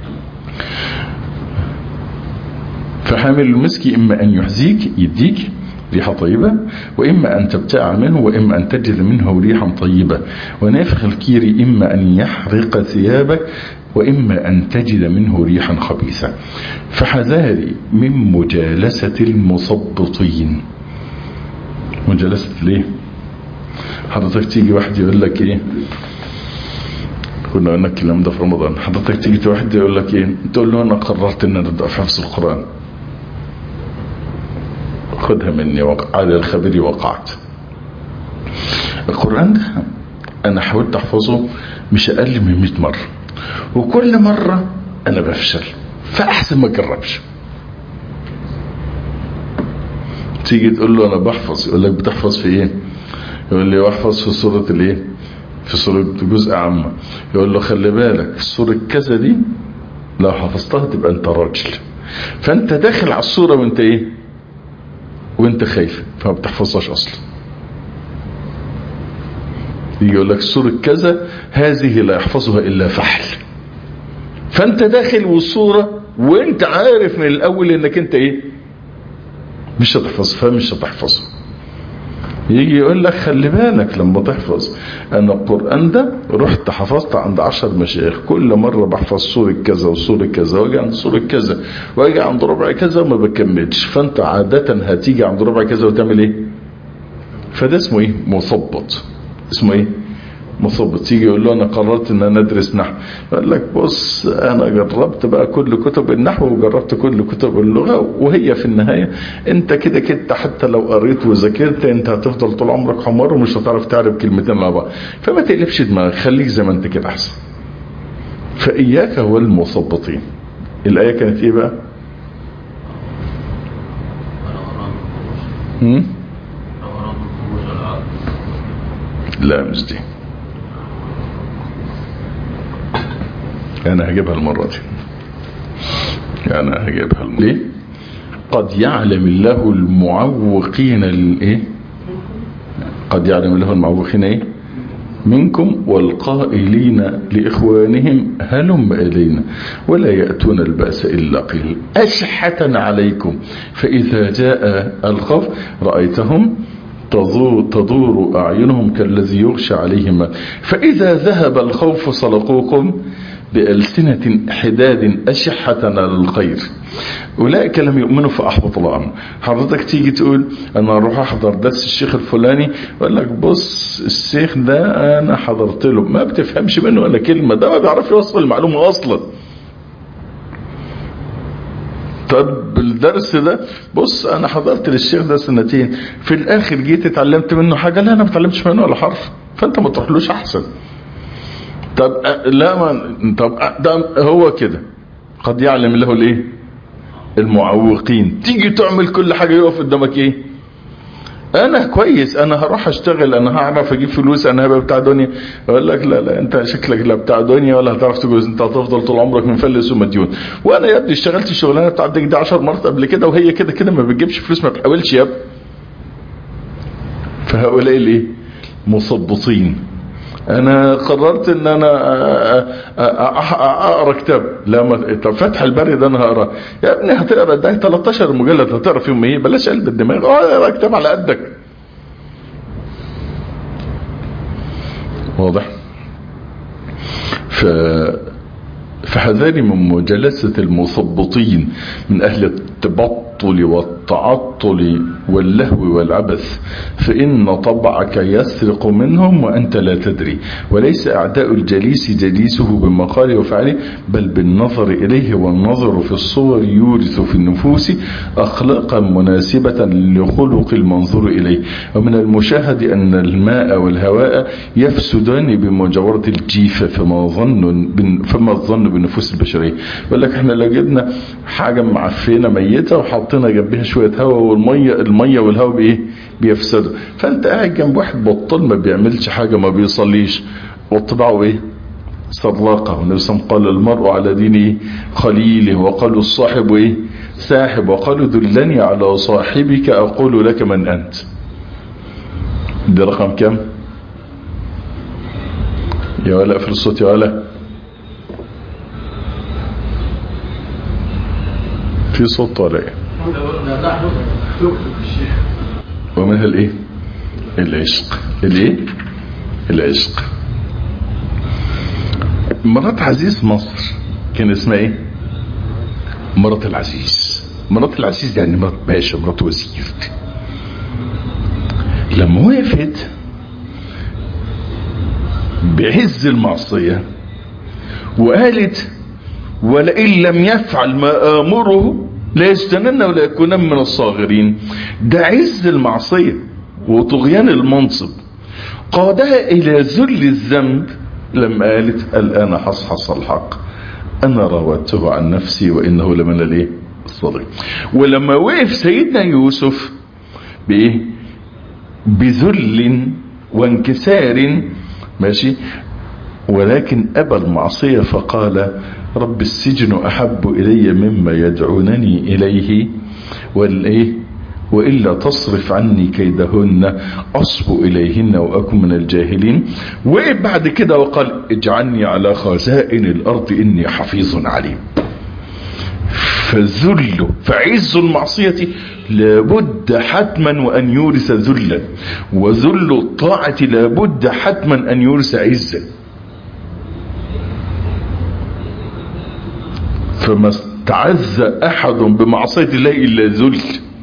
فحامل المسك إما أن يحزيك يديك ريحة طيبة وإما أن تبتاع منه وإما أن تجد منه ريحا طيبة ونافخ الكير إما أن يحرق ثيابك وإما أن تجد منه ريحا خبيثة فحذاري من مجالسة المصبطين مجالسة ليه حضرتك تيجي واحد يقول لك ايه كنا قلنا الكلام ده في رمضان حضرتك تيجي واحد يقول لك ايه تقول له انا قررت ان انا ابدا في حفظ القران خدها مني وقع على الخبر وقعت القران ده انا حاولت احفظه مش اقل من 100 مره وكل مره انا بفشل فاحسن ما اجربش تيجي تقول له انا بحفظ يقول لك بتحفظ في ايه يقول لي بحفظ في سوره الايه في سورة جزء عامة يقول له خلي بالك في سورة كذا دي لو حفظتها تبقى انت راجل فانت داخل على الصورة وانت ايه وانت خايف فما بتحفظهاش اصلا يجي يقول لك سورة كذا هذه لا يحفظها الا فحل فانت داخل والصورة وانت عارف من الاول انك انت ايه مش هتحفظ فمش هتحفظها يجي يقول لك خلي بالك لما تحفظ انا القرآن ده رحت حفظت عند عشر مشايخ كل مرة بحفظ سورة كذا وسورة كذا واجي عند سورة كذا واجي عند ربع كذا وما بكملش فانت عادة هتيجي عند ربع كذا وتعمل ايه فده اسمه ايه مثبط اسمه ايه مثبط تيجي يقول له انا قررت ان انا ادرس نحو يقول لك بص انا جربت بقى كل كتب النحو وجربت كل كتب اللغه وهي في النهايه انت كده كده حتى لو قريت وذاكرت انت هتفضل طول عمرك حمار ومش هتعرف تعرف كلمتين مع بعض فما تقلبش دماغك خليك زي ما انت كده احسن فاياك والمثبطين الايه كانت ايه بقى؟ لا مش دي انا هجيبها المرة دي انا هجيبها المرة ليه قد يعلم الله المعوقين الايه قد يعلم الله المعوقين ايه منكم والقائلين لإخوانهم هلم إلينا ولا يأتون البأس إلا قليل أشحة عليكم فإذا جاء الخوف رأيتهم تدور, تدور أعينهم كالذي يغشى عليهم فإذا ذهب الخوف صلقوكم بألسنة حداد أشحة على الخير أولئك لم يؤمنوا فأحبط الله عنهم حضرتك تيجي تقول أنا أروح أحضر درس الشيخ الفلاني يقول لك بص الشيخ ده أنا حضرت له ما بتفهمش منه ولا كلمة ده ما بيعرفش يوصل المعلومة أصلا طب الدرس ده بص انا حضرت للشيخ ده سنتين في الاخر جيت اتعلمت منه حاجة لا انا ما اتعلمتش منه ولا حرف فانت ما تروحلوش احسن طب لا ما طب ده هو كده قد يعلم له الايه المعوقين تيجي تعمل كل حاجة يقف قدامك ايه انا كويس انا هروح اشتغل انا هعرف اجيب فلوس انا هبقى بتاع دنيا اقول لك لا لا انت شكلك لا بتاع دنيا ولا هتعرف تجوز انت هتفضل طول عمرك مفلس ومديون وانا يا ابني اشتغلت الشغلانه بتاعتك دي 10 مرات قبل كده وهي كده كده ما بتجيبش فلوس ما تحاولش يا ابني فهؤلاء الايه مثبطين انا قررت ان انا اقرا كتاب لا ما طب فتح البري ده انا هقرا يا ابني هتقرا ده 13 مجلد هتقرا فيهم ايه بلاش قلب الدماغ اقرا كتاب على قدك واضح ف فحذاري من مجالسة المثبطين من أهل التبطل والتعطل واللهو والعبث فإن طبعك يسرق منهم وأنت لا تدري وليس أعداء الجليس جليسه بمقاله وفعله بل بالنظر إليه والنظر في الصور يورث في النفوس أخلاقا مناسبة لخلق المنظور إليه ومن المشاهد أن الماء والهواء يفسدان بمجاورة الجيفة فما ظن فما الظن بالنفوس البشرية يقول لك احنا لو جبنا حاجة معفنة ميتة وحطينا جنبها شوية هواء والمية المية والهواء بايه بيفسدوا فانت قاعد جنب واحد بطل ما بيعملش حاجة ما بيصليش وطبعه ايه صداقة والنبي صلى الله عليه وسلم قال المرء على دين خليله وقالوا الصاحب ايه ساحب وقالوا دلني على صاحبك اقول لك من انت ده رقم كم يا ولا في الصوت يا ولا في صوت طالع ومنها الايه العشق الايه العشق مرات عزيز مصر كان اسمها ايه مرات العزيز مرات العزيز يعني مرات باشا مرات وزير لما وقفت بعز المعصية وقالت ولئن لم يفعل ما آمره لا يستنن ولا يكون من الصاغرين ده عز المعصية وطغيان المنصب قادها إلى ذل الذنب لما قالت الآن حصحص الحق أنا راودته عن نفسي وإنه لمن الايه الصديق ولما وقف سيدنا يوسف بإيه بذل وانكسار ماشي ولكن أبى المعصية فقال رب السجن أحب إلي مما يدعونني إليه والإيه وإلا تصرف عني كيدهن أصب إليهن وأكن من الجاهلين وبعد كده وقال اجعلني على خزائن الأرض إني حفيظ عليم فذل فعز المعصية لابد حتما وأن يورث ذلا وذل الطاعة لابد حتما أن يورث عزا فما استعز أحد بمعصية الله إلا ذل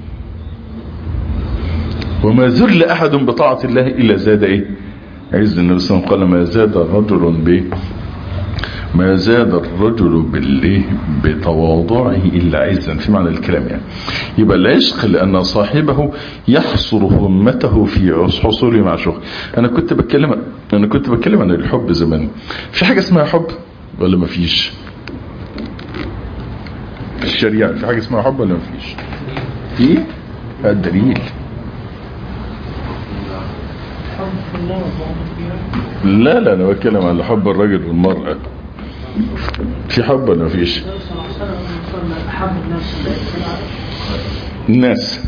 وما ذل أحد بطاعة الله إلا زاد إيه عز النبي صلى الله عليه وسلم قال ما زاد رجل به ما زاد الرجل بالايه بتواضعه الا عزا في معنى الكلام يعني يبقى العشق لان صاحبه يحصر همته في حصوله مع شغل انا كنت بتكلم انا كنت بتكلم عن الحب زمان في حاجه اسمها حب ولا ما فيش في الشريعه في حاجه اسمها حب ولا ما فيش في الدليل لا لا انا بتكلم على حب الرجل والمرأة في حب ولا مفيش الناس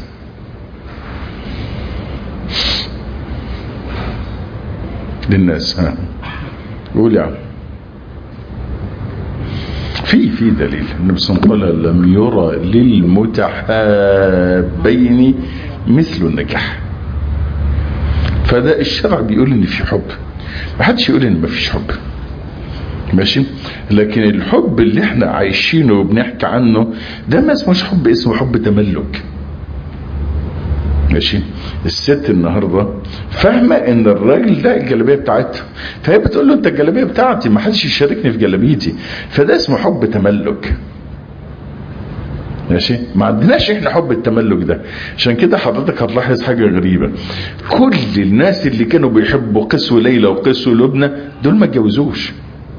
للناس ها قول يا عم في في دليل النبي صلى الله عليه وسلم قال لم يرى للمتحابين مثل النجاح فده الشرع بيقول ان في حب ما حدش يقول ان ما فيش حب ماشي لكن الحب اللي احنا عايشينه وبنحكي عنه ده ما اسمهش حب اسمه حب تملك ماشي الست النهارده فاهمه ان الراجل ده الجلابيه بتاعتها فهي بتقول له انت الجلابيه بتاعتي ما حدش يشاركني في جلابيتي فده اسمه حب تملك ماشي ما عندناش احنا حب التملك ده عشان كده حضرتك هتلاحظ حاجه غريبه كل الناس اللي كانوا بيحبوا قسو ليلى وقسو لبنى دول ما اتجوزوش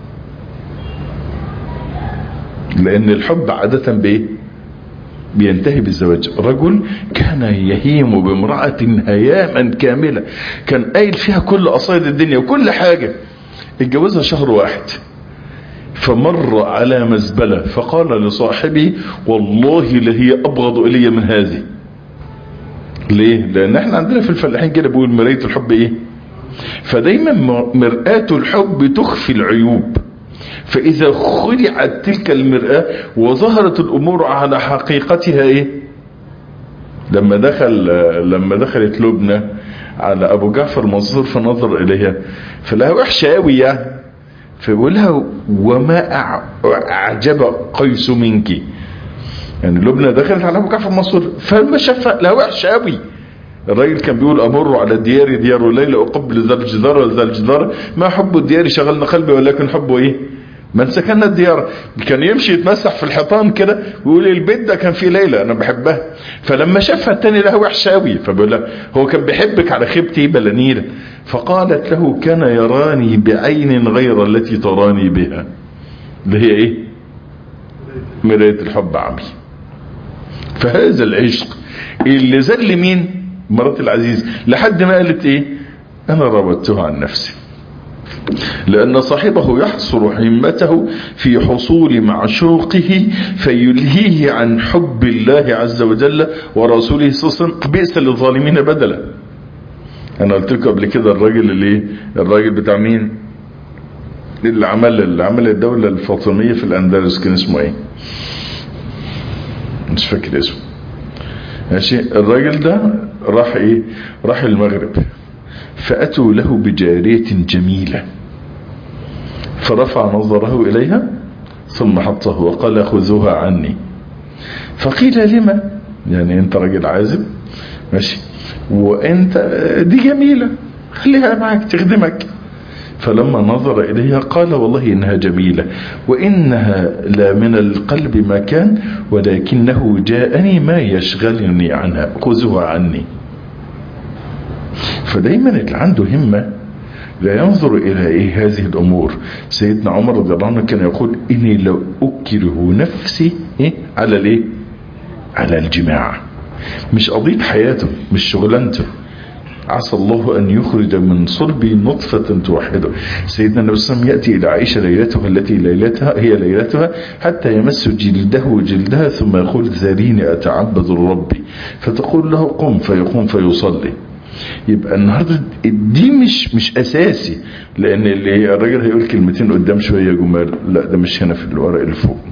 لان الحب عاده بايه بينتهي بالزواج رجل كان يهيم بامرأة هياما كاملة كان قايل فيها كل قصائد الدنيا وكل حاجة اتجوزها شهر واحد فمر على مزبلة فقال لصاحبه والله لهي أبغض إلي من هذه ليه لأن احنا عندنا في الفلاحين كده بيقول مراية الحب ايه فدايما مرآة الحب تخفي العيوب فإذا خلعت تلك المرآة وظهرت الأمور على حقيقتها إيه لما دخل لما دخلت لبنى على أبو جعفر منصور فنظر إليها فلها وحشة أوي يعني فيقول لها وما أعجب قيس منك يعني لبنى دخلت على أبو جعفر منصور فلما شافها لها وحشة أوي الراجل كان بيقول امر على دياري ديار ليلى اقبل ذا الجدار وذا الجدار ما حب الديار شغلنا قلبي ولكن حبه ايه من سكننا الديار كان يمشي يتمسح في الحيطان كده ويقول البيت ده كان فيه ليلى انا بحبها فلما شافها التاني لها وحشه قوي فبيقول لها هو كان بيحبك على خيبتي بلانير فقالت له كان يراني بعين غير التي تراني بها اللي هي ايه مرايه الحب عمي فهذا العشق اللي زل مين مرات العزيز لحد ما قالت ايه انا راودته عن نفسي لأن صاحبه يحصر همته في حصول معشوقه فيلهيه عن حب الله عز وجل ورسوله صلى الله عليه وسلم بئس للظالمين بدلا أنا قلت لكم قبل كده الراجل اللي الراجل بتاع مين اللي عمل اللي عمل الدولة الفاطمية في الأندلس كان اسمه ايه مش فاكر اسمه ماشي الراجل ده راح ايه راح المغرب فأتوا له بجارية جميلة فرفع نظره إليها ثم حطه وقال خذوها عني فقيل لما يعني انت راجل عازب ماشي وانت دي جميلة خليها معك تخدمك فلما نظر إليها قال والله إنها جميلة وإنها لا من القلب ما كان ولكنه جاءني ما يشغلني عنها خذوها عني فدايما اللي عنده همة لا ينظر إلى إيه هذه الأمور سيدنا عمر رضي الله عنه كان يقول إني لو أكره نفسي إيه على الإيه على الجماع مش قضية حياته مش شغلانته عسى الله أن يخرج من صلبي نطفة توحده سيدنا النبي صلى الله عليه وسلم يأتي إلى عائشة ليلته التي ليلتها هي ليلتها حتى يمس جلده جلدها ثم يقول ذريني أتعبد ربي فتقول له قم فيقوم فيصلي يبقى النهارده دي مش مش اساسي لان اللي الراجل هيقول كلمتين قدام شويه جمال لا ده مش هنا في الورق اللي فوق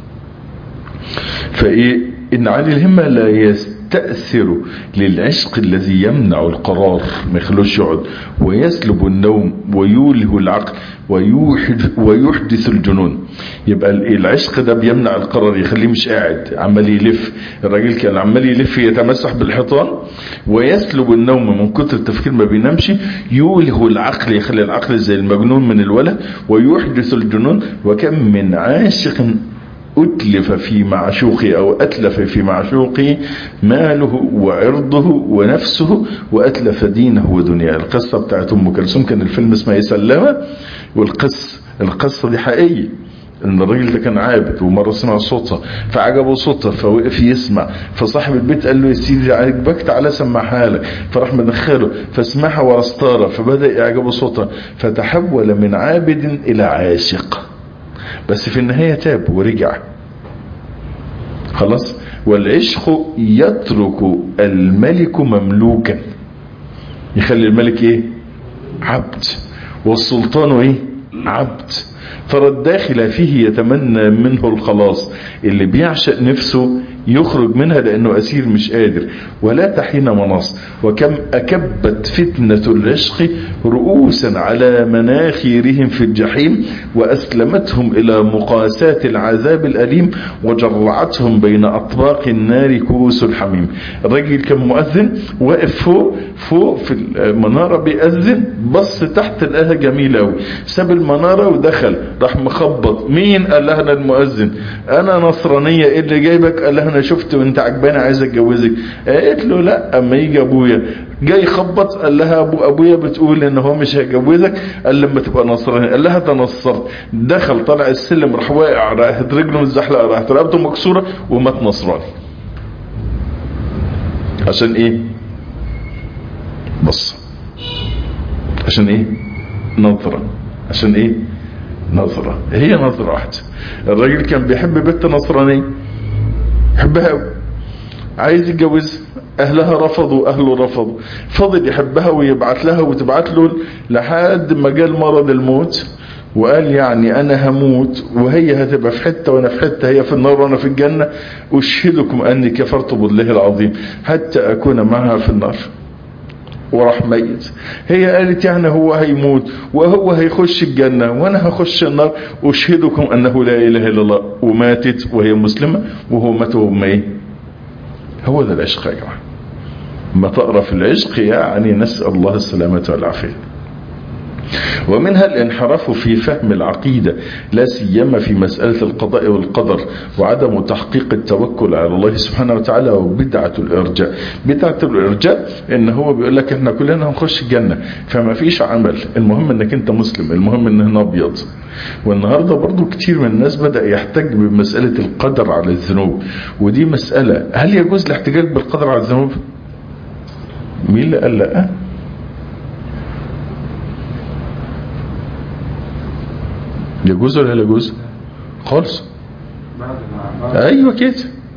فايه ان علي الهمه لا يستأثر للعشق الذي يمنع القرار ما يخلوش يقعد ويسلب النوم ويوله العقل ويوحد ويحدث الجنون يبقى العشق ده بيمنع القرار يخليه مش قاعد عمال يلف الراجل كان عمال يلف يتمسح بالحيطان ويسلب النوم من كتر التفكير ما بينامش يوله العقل يخلي العقل زي المجنون من الولد ويحدث الجنون وكم من عاشق أتلف في معشوقه أو أتلف في معشوقه ماله وعرضه ونفسه وأتلف دينه ودنياه القصة بتاعت أم كلثوم كان الفيلم اسمها سلامة والقصة القصة دي حقيقية ان الراجل ده كان عابد ومره سمع صوتها فعجبه صوتها فوقف يسمع فصاحب البيت قال له يا سيدي عجبك تعالى سمعها لك فراح مدخله فسمعها ورا ستاره فبدا يعجبه صوتها فتحول من عابد الى عاشق بس في النهايه تاب ورجع خلاص والعشق يترك الملك مملوكا يخلي الملك ايه عبد والسلطان ايه عبد ترى الداخل فيه يتمنى منه الخلاص اللي بيعشق نفسه يخرج منها لانه اسير مش قادر ولا تحين مناص وكم اكبت فتنة العشق رؤوسا على مناخيرهم في الجحيم واسلمتهم الى مقاسات العذاب الاليم وجرعتهم بين اطباق النار كؤوس الحميم الراجل كان مؤذن واقف فوق فوق في المنارة بيأذن بص تحت لقاها جميلة قوي ساب المنارة ودخل راح مخبط مين قال لها انا المؤذن انا نصرانية ايه اللي جايبك قال لها انا شفت وانت عجباني عايز اتجوزك قالت له لا اما يجي ابويا جاي يخبط قال لها ابو ابويا بتقول ان هو مش هيجوزك قال لما تبقى نصراني قال لها تنصرت دخل طلع السلم راح واقع راحت رجله متزحلقه راحت رقبته مكسوره ومات نصراني عشان ايه بص عشان ايه نظرة عشان ايه نظرة هي نظرة واحدة الراجل كان بيحب بنت نصرانية يحبها قوي عايز يتجوز اهلها رفضوا اهله رفضوا فضل يحبها ويبعت لها وتبعت له لحد ما جاء مرض الموت وقال يعني انا هموت وهي هتبقى في حتة وانا في حتة هي في النار وانا في الجنة اشهدكم اني كفرت بالله العظيم حتى اكون معها في النار وراح ميت هي قالت يعني هو هيموت وهو هيخش الجنة وانا هخش النار اشهدكم انه لا اله الا الله وماتت وهي مسلمة وهو مات وهم ايه هو ده العشق يا جماعة ما تقرا في العشق يعني نسأل الله السلامة والعافية ومنها الانحراف في فهم العقيدة لا سيما في مسألة القضاء والقدر وعدم تحقيق التوكل على الله سبحانه وتعالى وبدعة الارجاء بدعة الارجاء ان هو بيقول لك احنا كلنا هنخش الجنة فما فيش عمل المهم انك انت مسلم المهم ان هنا ابيض والنهاردة برضو كتير من الناس بدأ يحتج بمسألة القدر على الذنوب ودي مسألة هل يجوز الاحتجاج بالقدر على الذنوب مين اللي قال لا يجوز ولا لا يجوز خالص ايوه كده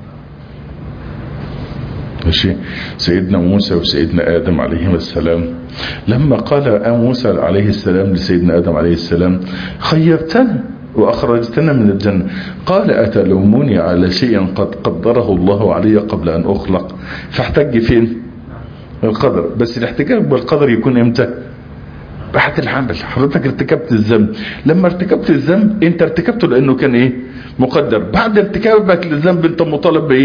ماشي سيدنا موسى وسيدنا ادم عليهما السلام لما قال موسى عليه السلام لسيدنا ادم عليه السلام خيرتنا واخرجتنا من الجنه قال اتلوموني على شيء قد قدره الله علي قبل ان اخلق فاحتج فين القدر بس الاحتجاج بالقدر يكون امتى بعد العمل حضرتك ارتكبت الذنب لما ارتكبت الذنب انت ارتكبته لانه كان ايه مقدر بعد ارتكابك للذنب انت مطالب بايه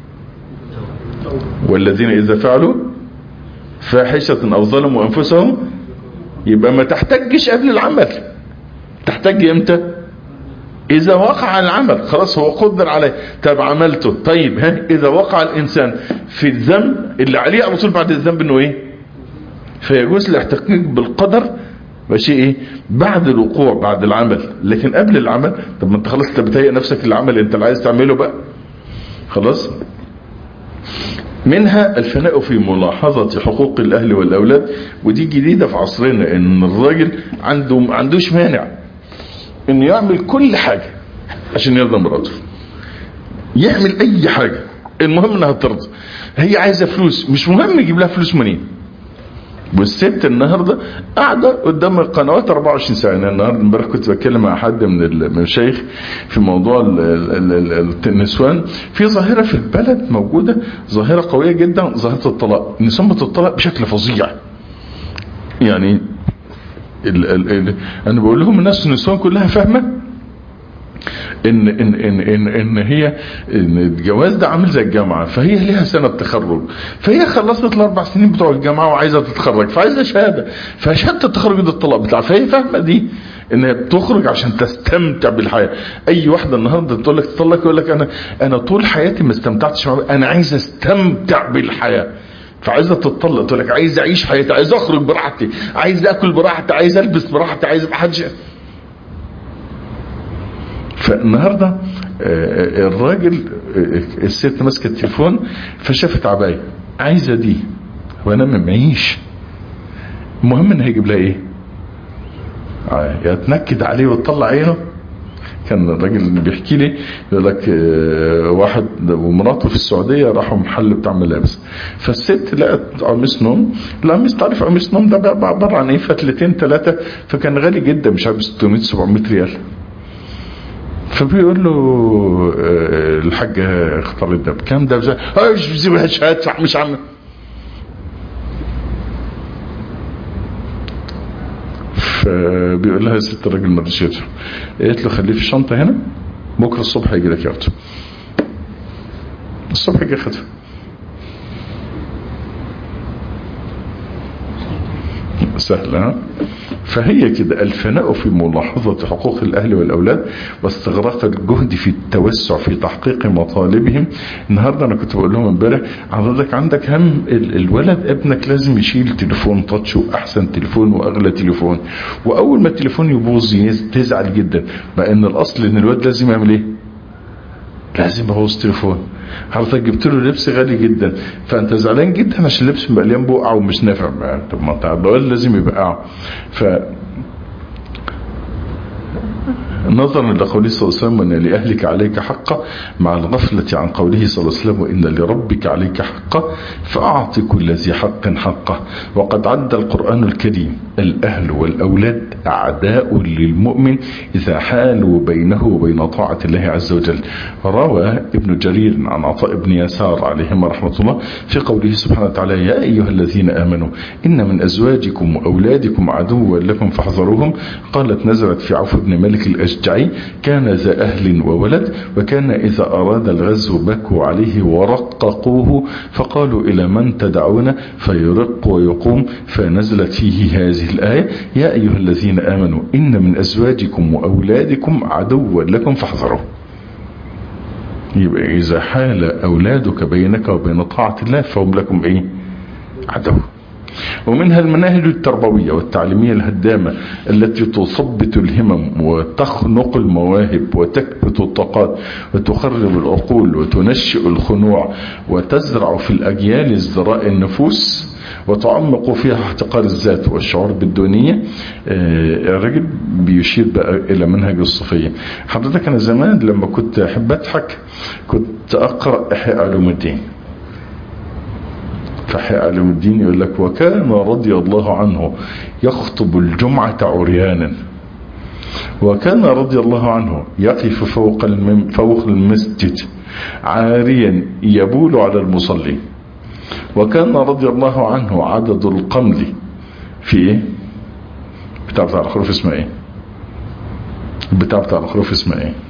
والذين اذا فعلوا فاحشة او ظلموا انفسهم يبقى ما تحتجش قبل العمل تحتج امتى اذا وقع العمل خلاص هو قدر عليه طب عملته طيب ها اذا وقع الانسان في الذنب اللي عليه على طول بعد الذنب انه ايه فيجوز الاحتقاق بالقدر ماشي ايه بعد الوقوع بعد العمل لكن قبل العمل طب ما انت خلاص انت بتهيئ نفسك للعمل انت اللي عايز تعمله بقى خلاص منها الفناء في ملاحظة حقوق الاهل والاولاد ودي جديدة في عصرنا ان الراجل عنده ما عندوش مانع انه يعمل كل حاجة عشان يرضى مراته يعمل اي حاجة المهم انها ترضى هي عايزة فلوس مش مهم يجيب لها فلوس منين والست النهاردة قاعدة قدام القنوات 24 ساعة يعني النهاردة امبارح كنت بتكلم مع حد من المشايخ في موضوع ال ال ال النسوان في ظاهرة في البلد موجودة ظاهرة قوية جدا ظاهرة الطلاق النسوان بتطلق بشكل فظيع يعني ال ال ال انا بقول لهم الناس النسوان كلها فاهمه ان ان ان ان, إن هي ان الجواز ده عامل زي الجامعه فهي ليها سنه تخرج فهي خلصت الاربع سنين بتوع الجامعه وعايزه تتخرج فعايزه شهاده فشهاده التخرج ده الطلاق بتاعها فهي فاهمه دي ان هي بتخرج عشان تستمتع بالحياه اي واحده النهارده تقول لك تطلق يقول لك انا انا طول حياتي ما استمتعتش مع انا عايز استمتع بالحياه فعايزه تطلق تقول لك عايز اعيش حياتي عايز اخرج براحتي عايز اكل براحتي عايز البس براحتي عايز ما حدش فالنهارده آه، الراجل آه، الست ماسكه التليفون فشافت عبايه عايزه دي وانا ما معيش المهم ان هيجيب لها ايه آه، يا تنكد عليه وتطلع عينه كان الراجل اللي بيحكي لي يقول لك آه، واحد ومراته في السعوديه راحوا محل بتاع ملابس فالست لقت قميص نوم القميص تعرف قميص نوم ده بقى عباره عن ايه فتلتين ثلاثه فكان غالي جدا مش عارف 600 700 ريال فبيقول له آه، الحاجة اختارت ده بكام ده بزي مش هدفع مش عم فبيقول لها يا ست الراجل ما رضيش يدفع قالت له خليه في الشنطة هنا بكرة الصبح هيجي لك ياخده الصبح جه خدها سهلة ها؟ فهي كده الفناء في ملاحظة حقوق الأهل والأولاد واستغراق الجهد في التوسع في تحقيق مطالبهم النهاردة أنا كنت بقول لهم امبارح حضرتك عندك هم ال- الولد ابنك لازم يشيل تليفون تاتش وأحسن تليفون وأغلى تليفون وأول ما التليفون يبوظ يز- تزعل جدا مع إن الأصل إن الواد لازم يعمل إيه؟ لازم يبوظ تليفون حضرتك جبت له لبس غالي جدا فانت زعلان جدا عشان اللبس مليان بقع ومش نافع ما- طب ما انت الواد لازم يبقع ف نظرا لقوله صلى الله عليه وسلم وان لاهلك عليك حقا مع الغفله عن قوله صلى الله عليه وسلم وان لربك عليك حقا فاعط كل ذي حق حقه وقد عد القران الكريم الاهل والاولاد اعداء للمؤمن اذا حالوا بينه وبين طاعه الله عز وجل روى ابن جرير عن عطاء بن يسار عليهما رحمه الله في قوله سبحانه وتعالى يا ايها الذين امنوا ان من ازواجكم واولادكم عدوا لكم فاحذروهم قالت نزلت في عوف بن مالك الاشجعي كان ذا اهل وولد وكان اذا اراد الغزو بكوا عليه ورققوه فقالوا الى من تدعون فيرق ويقوم فنزلت فيه هذه الايه يا ايها الذين امنوا ان من ازواجكم واولادكم عدوا لكم فاحذروه يبقى إذا حال أولادك بينك وبين طاعة الله فهم لكم إيه عدو ومنها المناهج التربوية والتعليمية الهدامة التي تثبت الهمم وتخنق المواهب وتكبت الطاقات وتخرب العقول وتنشئ الخنوع وتزرع في الأجيال ازدراء النفوس وتعمق فيها احتقار الذات والشعور بالدونية آه، الراجل بيشير بقى إلى منهج الصوفية حضرتك أنا زمان لما كنت أحب أضحك كنت أقرأ إحياء علوم الدين فإحياء علوم الدين يقول لك وكان رضي الله عنه يخطب الجمعة عريانا وكان رضي الله عنه يقف فوق المم فوق المسجد عاريا يبول على المصلي وكان رضي الله عنه عدد القمل في ايه بتاع بتاع الخروف اسمها ايه البتاع بتاع الخروف اسمها ايه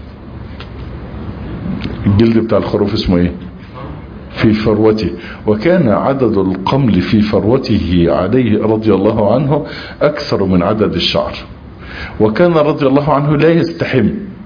الجلد بتاع الخروف اسمه ايه في فروته وكان عدد القمل في فروته عليه رضي الله عنه أكثر من عدد الشعر وكان رضي الله عنه لا يستحم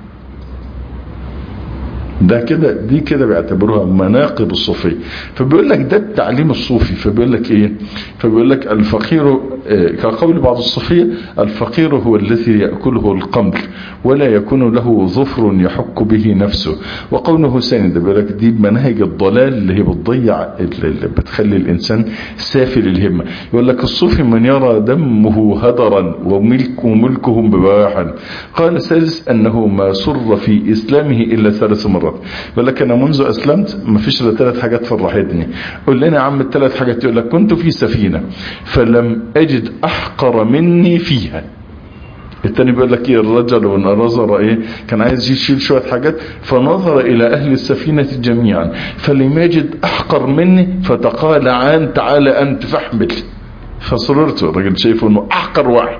ده كده دي كده بيعتبروها مناقب الصوفية فبيقول لك ده التعليم الصوفي فبيقول لك ايه فبيقول لك الفقير آه، كقول بعض الصوفية الفقير هو الذي يأكله القمل ولا يكون له ظفر يحك به نفسه وقوله ثاني ده بيقول لك دي مناهج الضلال اللي هي بتضيع اللي بتخلي الانسان سافل الهمة يقول لك الصوفي من يرى دمه هدرا وملك وملكه بواحا قال الثالث انه ما سر في اسلامه الا ثلاث مرات يقول لك انا منذ اسلمت ما فيش الا ثلاث حاجات فرحتني قول لنا يا عم الثلاث حاجات يقول لك كنت في سفينة فلم اجد احقر مني فيها التاني بيقول لك ايه الرجل وان نظر ايه كان عايز يشيل شوية حاجات فنظر الى اهل السفينة جميعا فلم يجد احقر مني فتقال عن تعالى انت فاحمل فسررت الراجل شايفه انه احقر واحد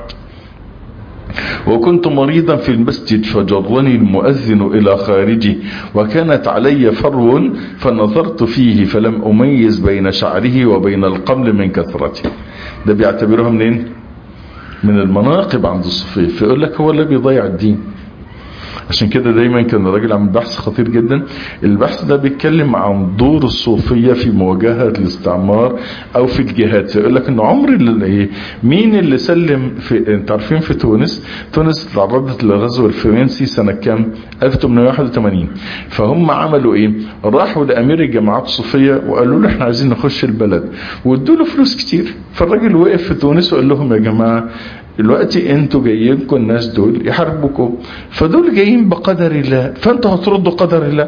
وكنت مريضا في المسجد فجرني المؤذن إلى خارجي وكانت علي فرو فنظرت فيه فلم أميز بين شعره وبين القمل من كثرته ده بيعتبرها منين من المناقب عند الصوفية فيقول لك هو اللي بيضيع الدين عشان كده دايما كان الراجل عامل بحث خطير جدا البحث ده بيتكلم عن دور الصوفيه في مواجهه الاستعمار او في الجهاد يقول لك ان عمر اللي ايه مين اللي سلم في انت عارفين في تونس تونس تعرضت للغزو الفرنسي سنه كام 1881 فهم عملوا ايه راحوا لامير الجماعات الصوفيه وقالوا له احنا عايزين نخش البلد وادوا له فلوس كتير فالراجل وقف في تونس وقال لهم يا جماعه دلوقتي انتوا جايينكم الناس دول يحاربوكم فدول جايين بقدر الله فانتوا هتردوا قدر الله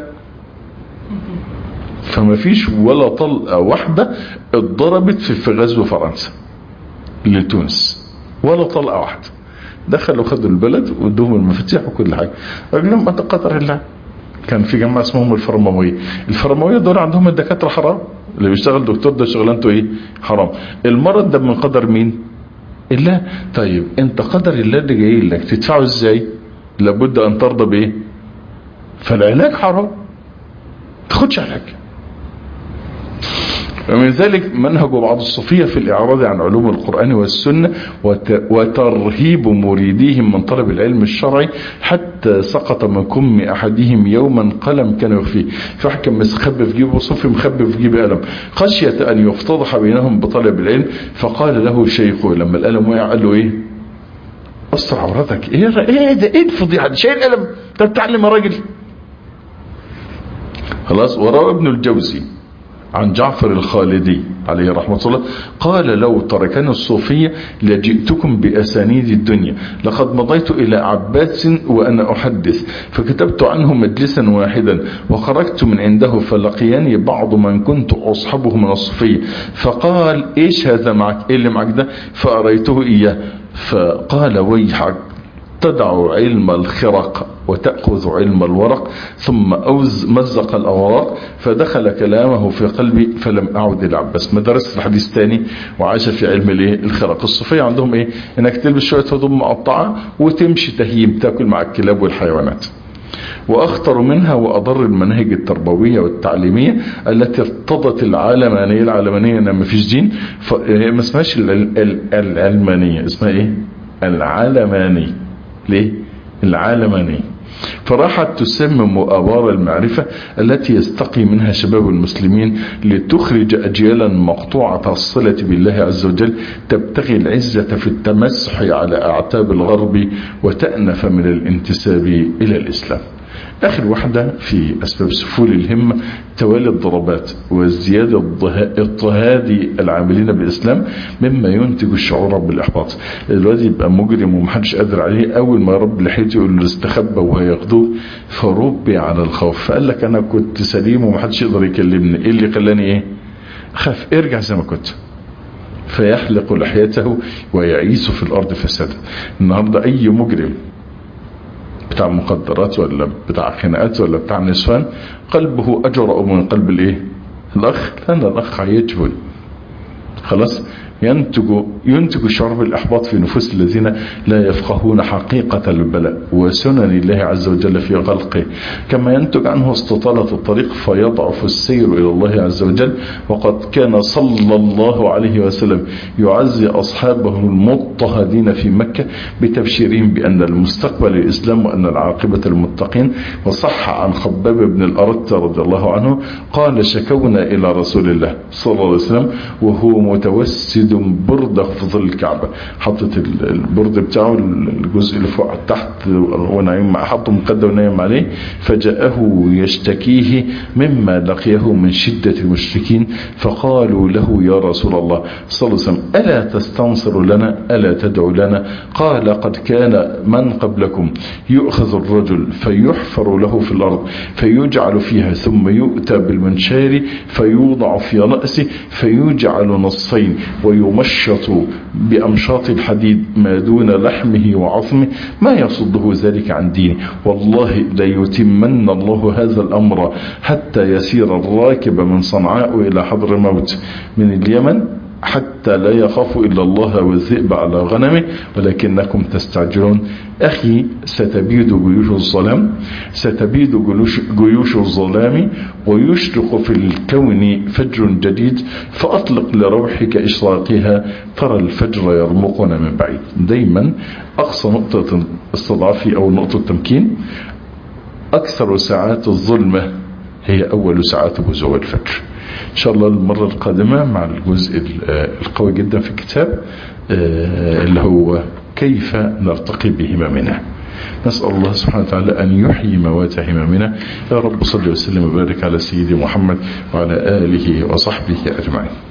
فما فيش ولا طلقه واحده اتضربت في في غزو فرنسا لتونس ولا طلقه واحده دخلوا خدوا البلد وادوهم المفاتيح وكل حاجه قال لهم انت قدر الله كان في جماعه اسمهم الفرماويه الفرماويه دول عندهم الدكاتره حرام اللي بيشتغل دكتور ده شغلانته ايه حرام المرض ده من قدر مين الله طيب انت قدر الله اللي جاي لك تدفعه ازاي لابد ان ترضى بايه فالعلاج حرام تاخدش علاج ومن ذلك منهج بعض الصوفية في الإعراض عن علوم القرآن والسنة وت- وترهيب مريديهم من طلب العلم الشرعي حتى سقط من كم أحدهم يوما قلم كان يخفيه في واحد كان مخبي في جيبه صوفي مخبي في جيبه قلم خشية أن يفتضح بينهم بطلب العلم فقال له شيخه لما القلم وقع قال له إيه استر عورتك ايه الر- ايه ده ايه الفضيحه دي شايل قلم انت بتعلم يا راجل خلاص وروى ابن الجوزي عن جعفر الخالدي عليه رحمة الله قال لو تركني الصوفية لجئتكم بأسانيد الدنيا لقد مضيت إلى عباس وأنا أحدث فكتبت عنه مجلسا واحدا وخرجت من عنده فلقياني بعض من كنت أصحبه من الصوفية فقال إيش هذا معك إيه اللي معك ده فأريته إياه فقال ويحك تدع علم الخرق وتأخذ علم الورق ثم أوز مزق الأوراق فدخل كلامه في قلبي فلم أعد إلى عباس ما درست الحديث تاني وعاش في علم الايه الخرق الصوفية عندهم ايه انك تلبس شوية هدوم مقطعة وتمشي تهيم تاكل مع الكلاب والحيوانات واخطر منها واضر المناهج التربويه والتعليميه التي ارتضت العلمانيه العلمانيه ان ما فيش دين فهي ما اسمهاش ال- ال- ال- العلمانيه اسمها ايه؟ العلمانيه ليه؟ العالمانية فراحت تسمم آبار المعرفة التي يستقي منها شباب المسلمين لتخرج أجيالا مقطوعة الصلة بالله عز وجل تبتغي العزة في التمسح على أعتاب الغرب وتأنف من الانتساب إلى الإسلام آخر واحدة في أسباب سفول الهمة توالي الضربات وازدياد الضها- اضطهاد العاملين بالإسلام مما ينتج الشعور بالإحباط الواد يبقى مجرم ومحدش قادر عليه أول ما يرب لحيته يقول له استخبى وهياخدوه فربي على الخوف فقال لك أنا كنت سليم ومحدش يقدر يكلمني إيه اللي خلاني إيه خاف ارجع زي ما كنت فيحلق لحيته ويعيش في الأرض فسادا النهاردة أي مجرم بتاع مخدرات ولا بتاع خناقات ولا بتاع نسوان قلبه أجرأ من قلب الايه الأخ لأن الأخ هيجهل خلاص ينتج ينتج الشعور بالإحباط في نفوس الذين لا يفقهون حقيقة البلاء وسنن الله عز وجل في خلقه كما ينتج عنه استطالة الطريق فيضعف السير إلى الله عز وجل وقد كان صلى الله عليه وسلم يعزي أصحابه المضطهدين في مكة بتبشيرهم بأن المستقبل الإسلام وأن العاقبة المتقين وصح عن خباب بن الأرت رضي الله عنه قال شكونا إلى رسول الله صلى الله عليه وسلم وهو متوسد برده في ظل الكعبة حطت ال- البرد بتاعه الجزء اللي فوق تحت ونايم مع حطه مقدم ونايم عليه فجاءه يشتكيه مما لقيه من شدة المشركين فقالوا له يا رسول الله صلى الله عليه وسلم ألا تستنصر لنا ألا تدعو لنا قال قد كان من قبلكم يؤخذ الرجل فيحفر له في الأرض فيجعل فيها ثم يؤتى بالمنشار فيوضع في رأسه فيجعل نصفين ويمشط بأمشاط الحديد ما دون لحمه وعظمه ما يصده ذلك عن دينه والله ليتمن الله هذا الأمر حتى يسير الراكب من صنعاء إلى حضر موت من اليمن حتى لا يخاف إلا الله والذئب على غنمه ولكنكم تستعجلون أخي ستبيد جيوش الظلام ستبيد جيوش, جيوش الظلام ويشرق في الكون فجر جديد فأطلق لروحك إشراقها ترى الفجر يرمقنا من بعيد دايما أقصى نقطة استضعافي أو نقطة تمكين أكثر ساعات الظلمة هي أول ساعات بزوغ الفجر إن شاء الله المرة القادمة مع الجزء القوي جدا في الكتاب اللي هو كيف نرتقي بهممنا نسأل الله سبحانه وتعالى أن يحيي موات هممنا يا رب صل وسلم وبارك على سيدي محمد وعلى آله وصحبه أجمعين